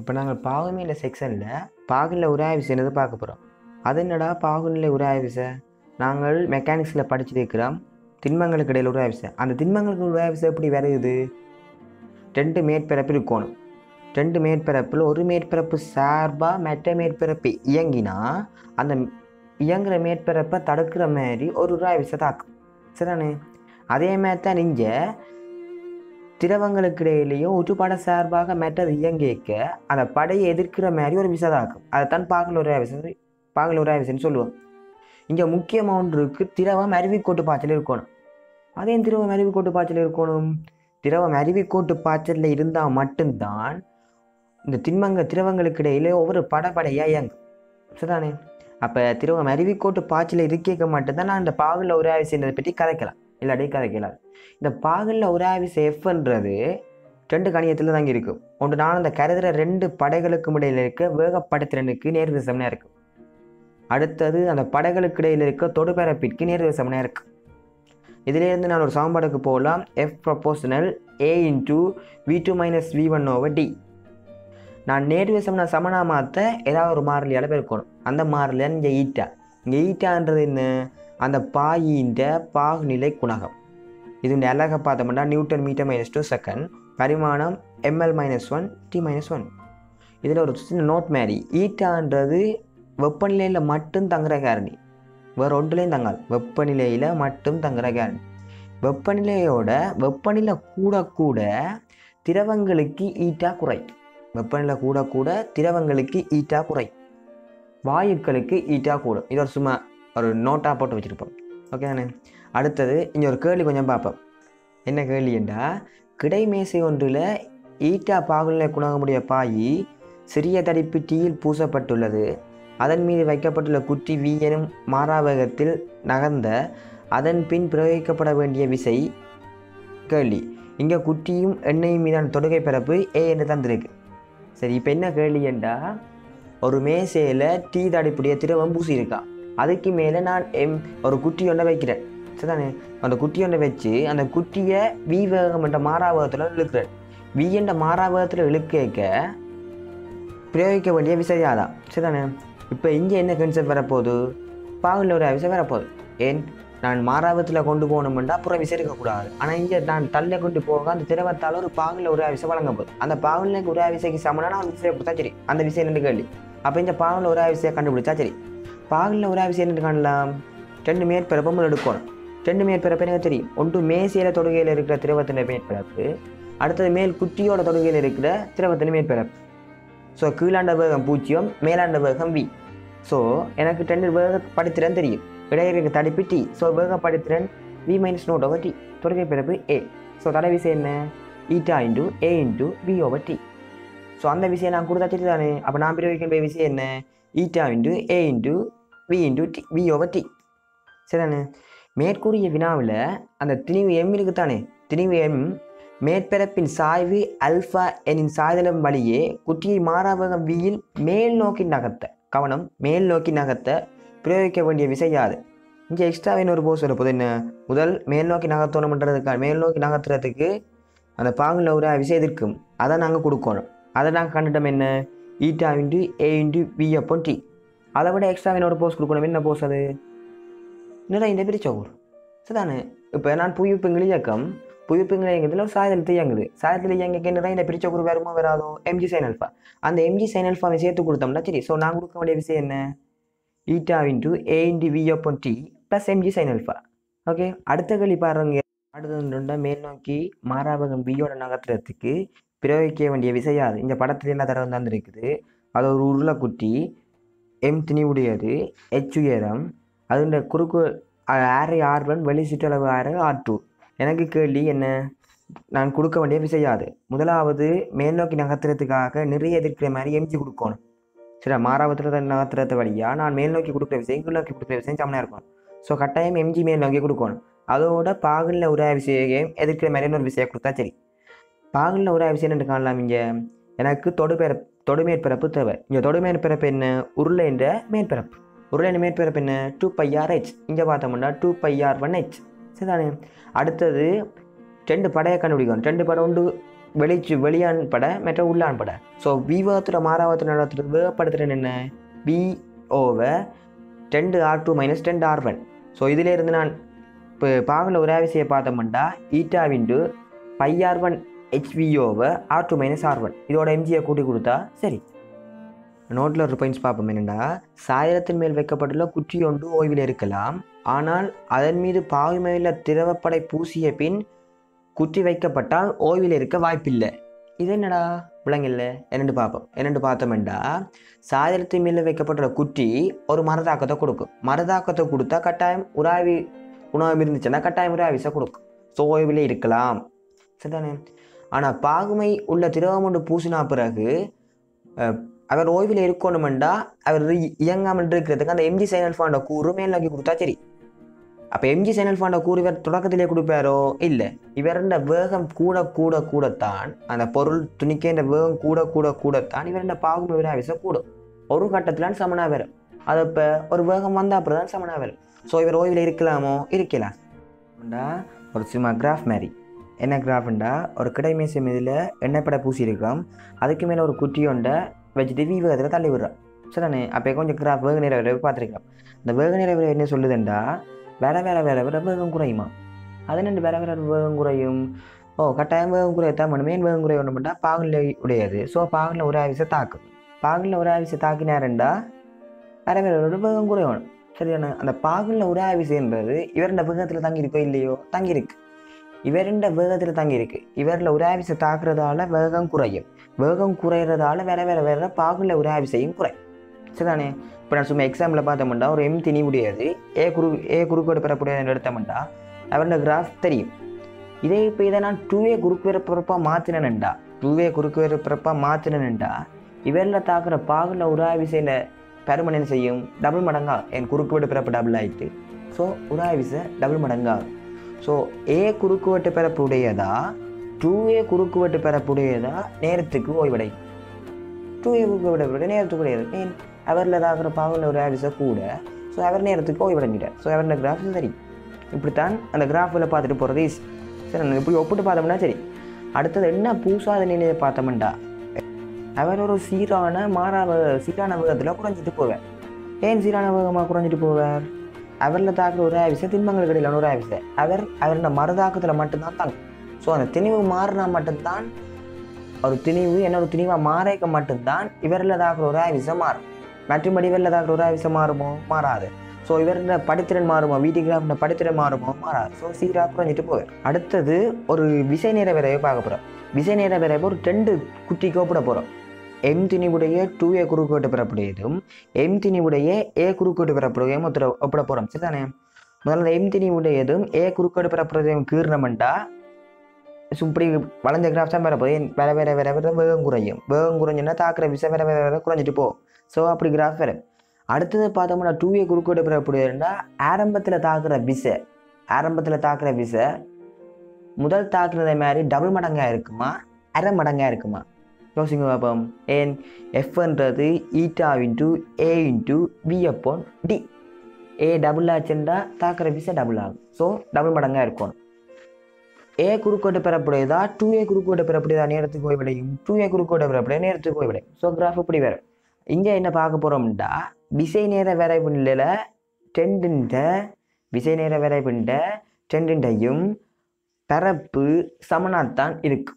இப்போ நாங்கள் பாகுமையில் செக்ஷனில் பாகுனில் உராய்வு செய்யறது பார்க்க போகிறோம் அது என்னடா பாகுநிலை உராய்வு விசை நாங்கள் மெக்கானிக்ஸில் படிச்சிருக்கிறோம் திண்மங்களுக்கு இடையில் உராய்வு விசை அந்த திண்மங்களுக்கு உராய்வு விசை எப்படி வருது ரெண்டு மேற்பரப்பு இருக்கணும் ரெண்டு மேற்பரப்பில் ஒரு மேற்பரப்பு சார்பாக மற்ற மேற்பரப்பு இயங்கினா அந்த இயங்குற மேற்பரப்பை தடுக்கிற மாதிரி ஒரு உராய்வு விசை தாக்கும் சரிதானே அதே மாதிரி தான் இங்கே திரவங்களுக்கு இடையிலேயும் ஒரு பட சார்பாக மற்றது இயங்கிக்க அந்த படையை எதிர்க்கிற மாதிரி ஒரு விசை தாக்கும் அதைத்தான் பாகல் உராய்வு விசை பாகல் உராய்வு விசைன்னு சொல்லுவோம் இங்கே முக்கியமாக ஒன்று இருக்குது திரவம் அருவிக்கோட்டு பாய்ச்சல் இருக்கணும் அதே திரவம் அருவிக்கோட்டு பாய்ச்சல் இருக்கணும் திரவம் அருவிக்கோட்டு பாய்ச்சலில் இருந்தால் மட்டும்தான் இந்த திண்மங்க திரவங்களுக்கு இடையில ஒவ்வொரு படப்படையாக இயங்கும் சரிதானே அப்போ திரவம் அருவிக்கோட்டு பாய்ச்சல் இருக்க மட்டும்தான் நான் இந்த பாகலில் உராய்வு செய்யறதை பற்றி கதைக்கலாம் இல்லாட்டி கதைக்கலாம் இந்த பாகலில் உராய்வு எஃப்ன்றது ரெண்டு கணியத்தில் தாங்க இருக்கும் ஒன்று நான் அந்த கருதுகிற ரெண்டு படைகளுக்கும் இடையில் இருக்க வேகப்படுத்திறனுக்கு நேர்விசம்னா இருக்கும் அடுத்தது அந்த படைகளுக்கு இடையில் இருக்க தொடுபரப்பிற்கு நேர்விசம்னா இருக்கு இதிலேருந்து நான் ஒரு சமன்பாடுக்கு போகலாம் F proportional A into V two minus V one over T நான் நேர்விசம்னா சமனா மாற்ற ஏதாவது ஒரு மாறிலியால் பெருக்கணும் அந்த மாறிலியான இங்கே ஈட்டா இங்கே ஈட்டான்றது என்ன அந்த பாயின்ற பாகுநிலை குணகம் இதனுடைய அழகை பார்த்தோம்னா newton metre minus two second பரிமாணம் ML minus one T minus one இதில் ஒரு சின்ன நோட் மாதிரி ஈட்டான்றது வெப்பநிலையில் மட்டும் தங்குற காரணி வேறு ஒன்றுலேயும் தங்காது வெப்பநிலையில் மட்டும் தங்குற காரணி வெப்பநிலையோட வெப்பநிலை கூட கூட திரவங்களுக்கு ஈட்டா குறை வெப்பநிலை கூட கூட திரவங்களுக்கு ஈட்டா குறை வாயுக்களுக்கு ஈட்டா கூடும் இது ஒரு சும்மா ஒரு நோட்டாக போட்டு வச்சுருப்போம் ஓகே தானே அடுத்தது இங்கே ஒரு கேள்வி கொஞ்சம் பார்ப்போம் என்ன கேள்வி என்றா கிடைமேசை ஒன்றில் ஈட்டா பாகுநிலை குணகமுடைய பாயி சிறிய தடிப்பு டீயில் பூசப்பட்டுள்ளது அதன் மீது வைக்கப்பட்டுள்ள குட்டி வி எனும் மாறாவேகத்தில் நகர்ந்த அதன் பின் பிரயோகிக்கப்பட வேண்டிய விசை கேள்வி இங்கே குட்டியும் எண்ணெயும் மீதான தொடுகை பரப்பு ஏ என்று தந்திருக்கு சரி இப்போ என்ன கேள்வி என்றா ஒரு மேசையில் டீ தடிப்புடைய திரவம் பூசி இருக்கா அதுக்கு மேலே நான் எம் ஒரு குட்டி ஒன்றை வைக்கிறேன் சரிதானே அந்த குட்டி ஒன்றை வச்சு அந்த குட்டியை வி வேகம் என்ற மாறாவேகத்தில் இழுக்கிறேன் வி என்ற மாறாவேகத்தில் இழுக்க பிரயோகிக்க வேண்டிய விசையாதான் சரிதானே இப்போ இங்கே என்ன கன்செப்ட் வரப்போகுது பாகுல ஒரு விசை வரப்போகுது ஏன் நான் மாறாவத்தில் கொண்டு போகணுமெண்டா அப்புறம் விசை இருக்கக்கூடாது ஆனால் இங்கே நான் தள்ள கொண்டு போக அந்த திரவத்தால் ஒரு பாகுல ஒரு விசை வழங்க போகுது அந்த பாகுல ஒரு விசைக்கு சமனா நான் விசையை கொடுத்தா சரி அந்த விசை ரெண்டு கேள்வி அப்போ இந்த பாகுல ஒரு விசையை கண்டுபிடிச்சா சரி பாகுல ஒரு விசை என்ன காணலாம் ரெண்டு மேற்பரப்பும் எடுக்கணும் ரெண்டு மேற்பரப்பு எனக்கு தெரியும் ஒன்று மேசையில் தொடுகையில் இருக்கிற திரவத்தின் மேற்பரப்பு அடுத்தது மேல் குட்டியோட தொடுகையில் இருக்கிற திரவத்தின் மேற்பரப்பு ஸோ கீழாண்ட வேகம் பூஜ்ஜியம் மேலாண்ட வேகம் வி ஸோ எனக்கு ரெண்டு வேக படித்திறன் தெரியும் இடையிற்கு தடுப்பு டி ஸோ வேக படித்திறன் V minus naught over T தொடுகை பிறப்பு ஏ ஸோ தடை விசை என்ன eta into A into V over T so அந்த விஷயம் நான் கொடுத்தா சரி தானே அப்போ நான் பிரயோகிக்க வேண்டிய விஷயம் என்ன eta into A into V into T V over T சரிதானே மேற்கூறிய வினாவில் அந்த திணிவு எம் இருக்குத்தானே திணிவு எம் மேற்பரப்பின் சாய்வு அல்ஃபா எனின் சாய்தளம் வழியே குட்டியை மாறாவகம் வியில் மேல் நோக்கி நகர்த்த கவனம் மேல் நோக்கி நகர்த்த பிரயோகிக்க வேண்டிய விசை யாது இங்கே எக்ஸ்ட்ரா இன்னொரு போஸ் வரப்போது என்ன முதல் மேல் நோக்கி நகர்த்தணுன்றதுக்காக மேல் நோக்கி நகர்த்துறதுக்கு அந்த பாகுல ஒரு விசை எதிர்க்கும் அதை நாங்கள் கொடுக்கணும் அதை நாங்கள் கண்டுட்டோம் என்ன eta into A into V அப்போ டி அதை விட எக்ஸ்ட்ரா இன்னொரு போஸ் கொடுக்கணும் என்ன போஸ் அது நிறைய இந்த பிரிச்சோர் சரிதானே இப்போ நான் புவிப்பிங்கிலி இயக்கம் புவிப்பிங்கிலி இயக்கத்தில் ஒரு சாயத்தில் இயங்குது சாயத்தில் இயங்கிக்க நிறைய இந்த பிரிச்ச குரு வருமோ வராதோ எம்ஜி சைன் அல்ஃபா அந்த எம்ஜி சைன் அல்ஃபாவை சேர்த்து கொடுத்தோம்னா சரி ஸோ நான் கொடுக்க வேண்டிய விஷயம் என்ன eta into A into V அப்போ T plus MG sine alpha okay அடுத்த கேள்வி பாருங்க அடுத்த மேல் நோக்கி மாறாவகம் பியோட நகர்த்துறதுக்கு பிரயோகிக்க வேண்டிய விசையாது இந்த படத்துல என்ன தடவை தந்துருக்குது அது ஒரு உருளைக்குட்டி எம் திணிவுடையது எச் உயரம் அதுண்ட குறுக்கு ஆரை ஆர் ஒன் வெளி சுற்றளவு ஆறு ஆர் டூ எனக்கு கேள்வி என்ன நான் கொடுக்க வேண்டிய விசையாது முதலாவது மேல் நோக்கி நகர்த்துறதுக்காக நிறைய எதிர்க்கிற மாதிரி எம்ஜி கொடுக்கணும் சரி மாறாவத்தில் நகர்த்துறது வழியாக நான் மேல் நோக்கி கொடுக்குற விஷயம் கீழ் நோக்கி கொடுக்குற விஷயம் சமனாக இருக்கணும் ஸோ கட்டாயம் எம்ஜி மேல் நோக்கி கொடுக்கணும் அதோட பாகலில் உரைய விஷயம் எதிர்க்கிற மாதிரி இன்னொரு விஷயம் கொடுத்தா சரி பாகலில் உரைய விஷயம் என்று காணலாம் இங்கே எனக்கு தொடுபெற தொடுமேற்பரப்பு தேவை இங்கே தொடுமேற்பரப்பு என்ன உருளை என்ற மேற்பரப்பு உருளை என்ற மேற்பரப்பு என்ன டூ பையார் ஹெச் இங்கே பார்த்தோம்னா டூ பையார் ஒன் ஹெச் சரிதானே அடுத்தது ரெண்டு படையை கண்டுபிடிக்கணும் ரெண்டு படம் உண்டு வெளிச்சு வெளியான் பட மற்ற உள்ளான் பட ஸோ விவாகத்தோட மாறாவத்தில் நடத்துறது வேகப்படுத்துறது என்ன பி ஓவை ten R two minus ten R one so இதிலேருந்து நான் இப்போ பாகல ஒரு விஷயம் பார்த்தோம்னா ஈட்டா விண்டு பை ஆர் ஒன் ஹெச்விஓவை R two minus R one இதோட எம்ஜியை கூட்டி கொடுத்தா சரி நோட்டில் ஒரு பாயிண்ட்ஸ் பார்ப்போம் என்னென்னா சாயரத்தின் மேல் வைக்கப்பட்டுள்ள குற்றி ஒன்று ஓய்வில் இருக்கலாம் ஆனால் அதன் மீது பாகுமையில் திரவப்படை பூசிய பின் குற்றி வைக்கப்பட்டால் ஓய்வில் இருக்க வாய்ப்பில்லை இது என்னடா விளங்கில்ல என்னென்று பார்ப்போம் என்னென்று பார்த்தோம்டா சாயரத்தின் மேல் வைக்கப்பட்டுள்ள குற்றி ஒரு மரதாக்கத்தை கொடுக்கும் மரதாக்கத்தை கொடுத்தா கட்டாயம் உராவி உணவு இருந்துச்சுன்னா கட்டாயம் உராவிசை கொடுக்கும் ஸோ ஓய்வில் இருக்கலாம் சரிதானே ஆனால் பாகுமை உள்ள திரவம் ஒன்று பூசினா பிறகு அஹ், அவர் ஓய்வில் இருக்கணுமெண்டா அவர் இ- இயங்காமல் இருக்கிறதுக்கு அந்த எம்ஜி சைனல் ஃபாண்ட கூறு மேல் நோக்கி கொடுத்தா சரி அப்போ எம்ஜி சைனல் ஃபாண்ட கூறு இவர் தொடக்கத்திலே கொடுப்பாரோ இல்லை இவருடைய வேகம் கூட கூட கூடத்தான் அந்த பொருள் துணிக்கின்ற வேகம் கூட கூட கூடத்தான் இவருடைய பாகுமை விராவிச கூடும் ஒரு கட்டத்தில் சமனா வரும் அது இப்போ ஒரு வேகம் வந்த அப்புறம் தான் சமனா வரும் ஸோ இவர் ஓய்வில் இருக்கலாமோ இருக்கலாம் ஏண்டா, ஒரு சும்மா கிராஃப் மாதிரி என்ன கிராஃப்ண்டா ஒரு கிடைமேசம் இதில் எண்ணெய் படை பூசி இருக்கிறோம் அதுக்கு மேலே ஒரு குட்டியோண்டை வச்சுட்டு வி வேகத்தில் தள்ளி விடுறோம் சரிதானே அப்போ கொஞ்சம் கிராஃப் வேக நேர விரைவு பார்த்துருக்கலாம் இந்த வேக நேர விரைவு என்ன சொல்லுதுண்டா வேற வேற வேற வேற வேகம் குறையுமா அது ரெண்டு வேற வேற வேகம் குறையும் ஓ கட்டாயம் வேகம் குறையத்தான் பண்ணும் ஏன் வேகம் குறைய ஒன்று பண்ணால் பாகலில் உடையது ஸோ பாகலில் ஒரு ஆவிசை தாக்கும் பாகலில் ஒரு ஆவிசை தாக்கினாருண்டா வேற வேற ஒரு வேகம் குறையணும் சரியான அந்த பாகலில் ஒரு ஆவிசைன்றது இவருடைய வேகத்தில் தங்கி இருக்கோ இல்லையோ தங்கியிருக்கு இவருண்ட வேகத்தில் தங்கியிருக்கு இவரில் ஒரு ஆவிசை தாக்குறதால வேகம் குறையும் வேகம் குறையிறதால வேற வேற வேற பாகுல ஒரு ஆவிசையும் குறை சரிதானே இப்போ நான் சும்மா எக்ஸாம்பிள் பார்த்தோம்னா ஒரு எம் திணி உடையது ஏ குறு ஏ குறுக்கோடு பெறக்கூடிய எடுத்தோம்னா அவரோட கிராஃப் தெரியும் இதே இப்போ இதை நான் டூ ஏ குறுக்கு வேறு பிறப்பாக மாற்றினேன்டா டூ ஏ குறுக்கு வேறு பிறப்பாக மாற்றினேன்டா இவரில் தாக்குற பாகுல ஒரு ஆவிசையில் பெருமன் என்ன செய்யும் டபுள் மடங்கா என் குறுக்கு வெட்டு பிறப்பு டபுள் ஆயிட்டு ஸோ ஒரு ஆவிசை டபுள் மடங்கா ஸோ ஏ குறுக்குவெட்டு பெறப்புடையதா டூ ஏ குறுக்குவெட்டு பெறப்புடையதா நேரத்துக்கு ஓய்வடையும் டூ ஏ குறுக்குவெட்டு நேரத்துக்கு உடையது ஏன் அவரில் தாக்குற பாகல ஒரு ஆவிசை கூட ஸோ அவர் நேரத்துக்கு ஓய்வடைஞ்சிட்டார் ஸோ அவரோட கிராஃப் சரி இப்படித்தான் அந்த கிராஃபில் பார்த்துட்டு போகிறது ஈஸி சரி நம்ம இப்படி ஒப்பிட்டு பார்த்தோம்னா சரி அடுத்தது என்ன பூசாத நிலையை பார்த்தோம்டா அவர் ஒரு சீரான மாறாவ சீரான வேகத்தில் குறைஞ்சிட்டு போவார் ஏன் சீரான வேகமாக குறைஞ்சிட்டு போவார் அவரில் தாக்குற ஒரு ஆவிசை திண்மங்கள் கிடையில ஒரு ஆவிசை அவர் அவரோட மறுதாக்கத்தில் மட்டும்தான் தாங்கும் ஸோ அந்த திணிவு மாறினா மட்டும்தான் ஒரு திணிவு என்னோட திணிவாக மாறேக்க மட்டும்தான் இவரில் தாக்குற ஒரு ஆவிசை மாறும் மற்றபடி இவரில் தாக்குற ஒரு ஆவிசை மாறுமோ மாறாது ஸோ இவரோட படித்திறன் மாறுமோ வீட்டுக்கு படித்திறன் மாறுமோ மாறாது ஸோ சீராக குறைஞ்சிட்டு போவார் அடுத்தது ஒரு விசை நேர விரைவை பார்க்க போகிறோம் விசை நேர விரைவை ஒரு ரெண்டு குட்டிக்கு ஒப்பிட போகிறோம் எம் திணிவுடைய டூ ஏ குறுக்கோட்டு பெறக்கூடியதும் எம் திணிவுடைய ஏ குறுக்கோட்டு பெறக்கூடியதும் ஒருத்தர ஒப்பிட போகிறோம் சரிதானே முதல்ல எம் திணிவுடையதும் ஏ குறுக்கோட்டு பெறப்படுறதையும் கீறினமெண்டா இப்படி வளைஞ்ச கிராஃப் தான் பெறப்போது வேற வேற வேற வேற வேகம் குறையும் வேகம் குறைஞ்சுன்னா தாக்குற விசை வேற வேற வேற குறைஞ்சிட்டு போ ஸோ அப்படி கிராஃப் வேற அடுத்தது பார்த்தோம்னா டூ ஏ குறுக்கோட்டு பெறக்கூடியதுன்னா ஆரம்பத்தில் தாக்குற விசை ஆரம்பத்தில் தாக்குற விசை முதல் தாக்குறதை மாதிரி டபுள் மடங்காக இருக்குமா அரை மடங்காக இருக்குமா யோசிங்க பார்ப்போம் ஏன் எஃப்ன்றது eta into A into V upon T A double ஆச்சுண்டா தாக்குற விசை டபுள் ஆகும் ஸோ டபுள் மடங்காக இருக்கணும் ஏ குறுக்கோட்டு பெறக்கூடியதா டூ ஏ குறுக்கோட்டு பெறக்கூடியதா நேரத்துக்கு ஓய்வடையும் டூ ஏ குறுக்கோட்டு பெறக்கூடிய நேரத்துக்கு ஓய்வடையும் ஸோ கிராஃப் இப்படி வேறு இங்கே என்ன பார்க்க போகிறோம்டா விசை நேர வரைபுண்ணில் டெண்டுண்ட விசை நேர வரைபுண்ட டெண்டுண்டையும் பரப்பு சமனாத்தான் இருக்கு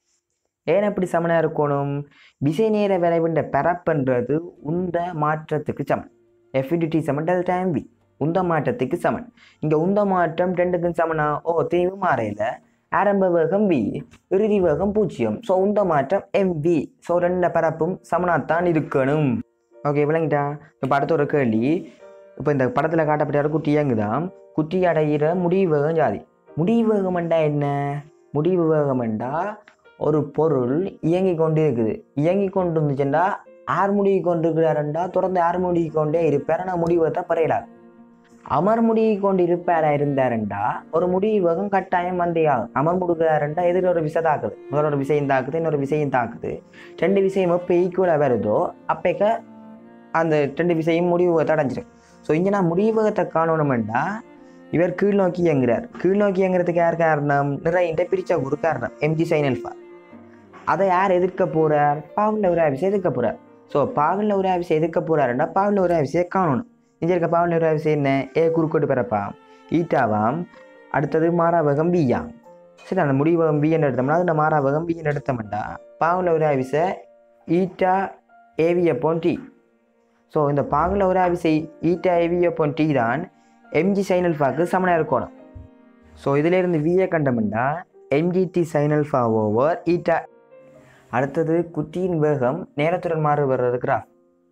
ஏன் அப்படி சமனாக இருக்கணும் விசை நேர விளைவுண்ட பரப்புன்றது உந்த மாற்றத்துக்கு சமன் எஃபிடிட்டி சமன் டெல்டா எம்பி உந்த மாற்றத்துக்கு சமன் இங்கே உந்த மாற்றம் ரெண்டுக்கும் சமனா ஓ தீவு மாறையில் ஆரம்ப வேகம் வி இறுதி வேகம் பூஜ்ஜியம் ஸோ உந்த மாற்றம் எம்வி ஸோ ரெண்டு பரப்பும் சமனாத்தான் இருக்கணும் ஓகே விளங்கிட்டா இப்போ அடுத்த ஒரு கேள்வி இப்போ இந்த படத்தில் காட்டப்பட்ட குட்டி இயங்குதான் குட்டி அடைகிற முடிவு வேகம் ஜாதி முடிவு வேகம்ண்டா என்ன முடிவு வேகம்ண்டா ஒரு பொருள் இயங்கி கொண்டு இருக்குது இயங்கி கொண்டு இருந்துச்சுண்டா ஆறு முடிவு கொண்டு இருக்கிறாருண்டா தொடர்ந்து ஆறு முடிவு கொண்டே இருப்பார் ஆனால் முடிவத்தை பறையலாது அமர் முடிவு கொண்டு இருப்பாரா இருந்தாருண்டா ஒரு முடிவு வேகம் கட்டாயம் வந்தே ஆகும் அமர் முடுக்கிறாருண்டா எதிர ஒரு விசை தாக்குது முதல்ல ஒரு விசையும் தாக்குது இன்னொரு விசையும் தாக்குது ரெண்டு விசையும் எப்போ ஈக்குவலாக வருதோ அப்போக்க அந்த ரெண்டு விசையும் முடிவு வேகத்தை அடைஞ்சிடும் ஸோ இங்கே நான் முடிவு வேகத்தை காணணுமெண்டா இவர் கீழ் நோக்கி இயங்குறார் கீழ் நோக்கி இயங்குறதுக்கு யார் காரணம் நிறைய பிரிச்ச ஒரு காரணம் எம்ஜி சைன் அல்ஃபா அதை யார் எதிர்க்க போகிறார் பாகுல ஒரு ஆவிசை எதிர்க்க போகிறார் ஸோ பாகுல ஒரு ஆவிசை எதிர்க்க போகிறாருன்னா பாகுல ஒரு ஆவிசையை காணணும் இங்கே இருக்க பாகுல ஒரு ஆவிசை என்ன ஏ குறுக்கோட்டு பிறப்பா ஈட்டாவாம் அடுத்தது மாறாவகம் பியாம் சரி அந்த முடிவகம் பிஎன் எடுத்தோம்னா அது மாறாவகம் பிஎன் எடுத்தோம்னா பாகுல ஒரு ஆவிசை ஈட்டா ஏவியப்போன் டி ஸோ இந்த பாகுல ஒரு ஆவிசை ஈட்டா ஏவியப்போன் டி தான் எம்ஜி சைனல் ஃபாக்கு சமனாக இருக்கணும் ஸோ இதிலேருந்து விஏ கண்டமெண்டா எம்ஜிடி சைனல் ஃபா ஓவர் ஈட்டா அடுத்தது குட்டியின் வேகம் நேரத்துடன் மாறு வர்றது கிராஃப்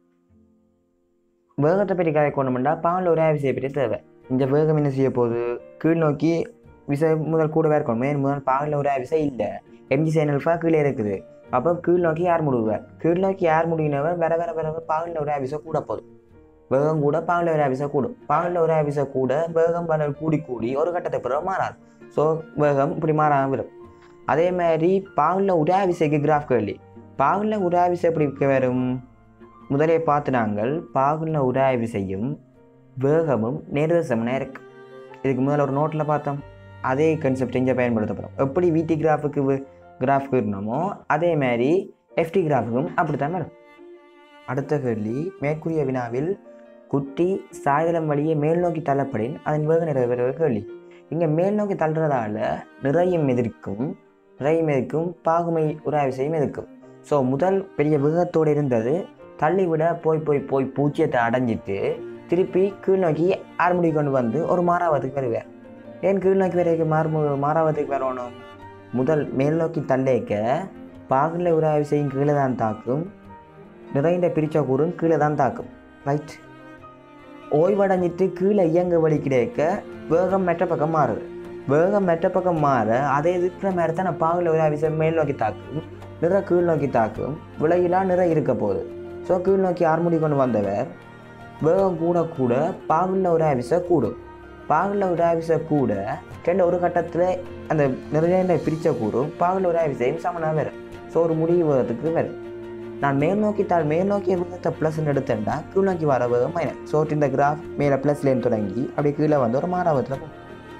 வேகத்தை பற்றி கதை கொண்டோம்னா பால் ஒரு விசையை பற்றி தேவை இந்த வேகம் என்ன செய்ய போகுது கீழ் நோக்கி விசை முதல் கூடவே இருக்கணும் மேன் முதல் பாலில் ஒரு விசை இல்லை எம்ஜி சைனல் ஃபா கீழே இருக்குது அப்போ கீழ் நோக்கி யார் முடுவார் கீழ் நோக்கி யார் முடியினவர் வேற வேற வேற பாலில் ஒரு விசை கூட போதும் வேகம் கூட பாலில் ஒரு விசை கூடும் பாலில் ஒரு விசை கூட வேகம் பல கூடி கூடி ஒரு கட்டத்தை பிறகு மாறாது ஸோ வேகம் இப்படி மாறாமல் வரும் அதே மாதிரி பாகுல உடா விசைக்கு கிராஃப் கேள்வி பாகுல உடா விசை எப்படி வரும் முதலே பார்த்து நாங்கள் பாகுல உடா விசையும் வேகமும் நேர்தசமனாக இருக்கு இதுக்கு முதல்ல ஒரு நோட்டில் பார்த்தோம் அதே கன்செப்ட் இங்கே பயன்படுத்தப்படும் எப்படி விடி கிராஃபுக்கு கிராஃப் இருந்தோமோ அதே மாதிரி எஃப்டி கிராஃபுக்கும் அப்படித்தான் வரும் அடுத்த கேள்வி மேற்கூறிய வினாவில் குட்டி சாய்தளம் வழியே மேல் நோக்கி தள்ளப்படின் அதன் வேக நிறைவேற கேள்வி இங்கே மேல் நோக்கி தள்ளுறதால நிறையும் எதிர்க்கும் நிறையும் எதிர்க்கும் பாகுமை உராவிசையும் எதிர்க்கும் ஸோ முதல் பெரிய வேகத்தோடு இருந்தது தள்ளி விட போய் போய் போய் பூச்சியத்தை அடைஞ்சிட்டு திருப்பி கீழ் நோக்கி ஆறுமுடி கொண்டு வந்து ஒரு மாறாவதுக்கு வருவார் ஏன் கீழ் நோக்கி வரைக்கும் மாறு மாறாவதுக்கு வரணும் முதல் மேல் நோக்கி தள்ளேக்க பாகுல உராவிசையும் கீழே தான் தாக்கும் நிறைந்த பிரிச்ச கூறும் கீழே தான் தாக்கும் ரைட் ஓய்வடைஞ்சிட்டு கீழே இயங்க வழி கிடைக்க வேகம் மெட்ட பக்கம் மாறுது வேகம் மெட்ட பக்கம் மாற அதை எதிர்க்கிற மாதிரி தான் நான் பாகுல ஒரு விஷயம் மேல் நோக்கி தாக்கும் நிற கீழ் நோக்கி தாக்கும் விலகிலா நிற இருக்க போகுது ஸோ கீழ் நோக்கி ஆறுமுடி கொண்டு வந்தவர் வேகம் கூட கூட பாகுல ஒரு ஆவிசை கூடும் பாகுல ஒரு ஆவிசை கூட ரெண்டு ஒரு கட்டத்தில் அந்த நிறைய பிரித்த கூடும் பாகுல ஒரு ஆவிசையும் சமனாக வரும் ஸோ ஒரு முடிவு வேகத்துக்கு வரும் நான் மேல் நோக்கி தாழ் மேல் நோக்கி வேகத்தை ப்ளஸ்ன்னு எடுத்தேன்டா கீழ் நோக்கி வர வேகம் மைனஸ் ஸோ இந்த கிராஃப் மேலே ப்ளஸ்லேருந்து தொடங்கி அப்படியே கீழே வந்து ஒரு மாறாவத்தில் போகும்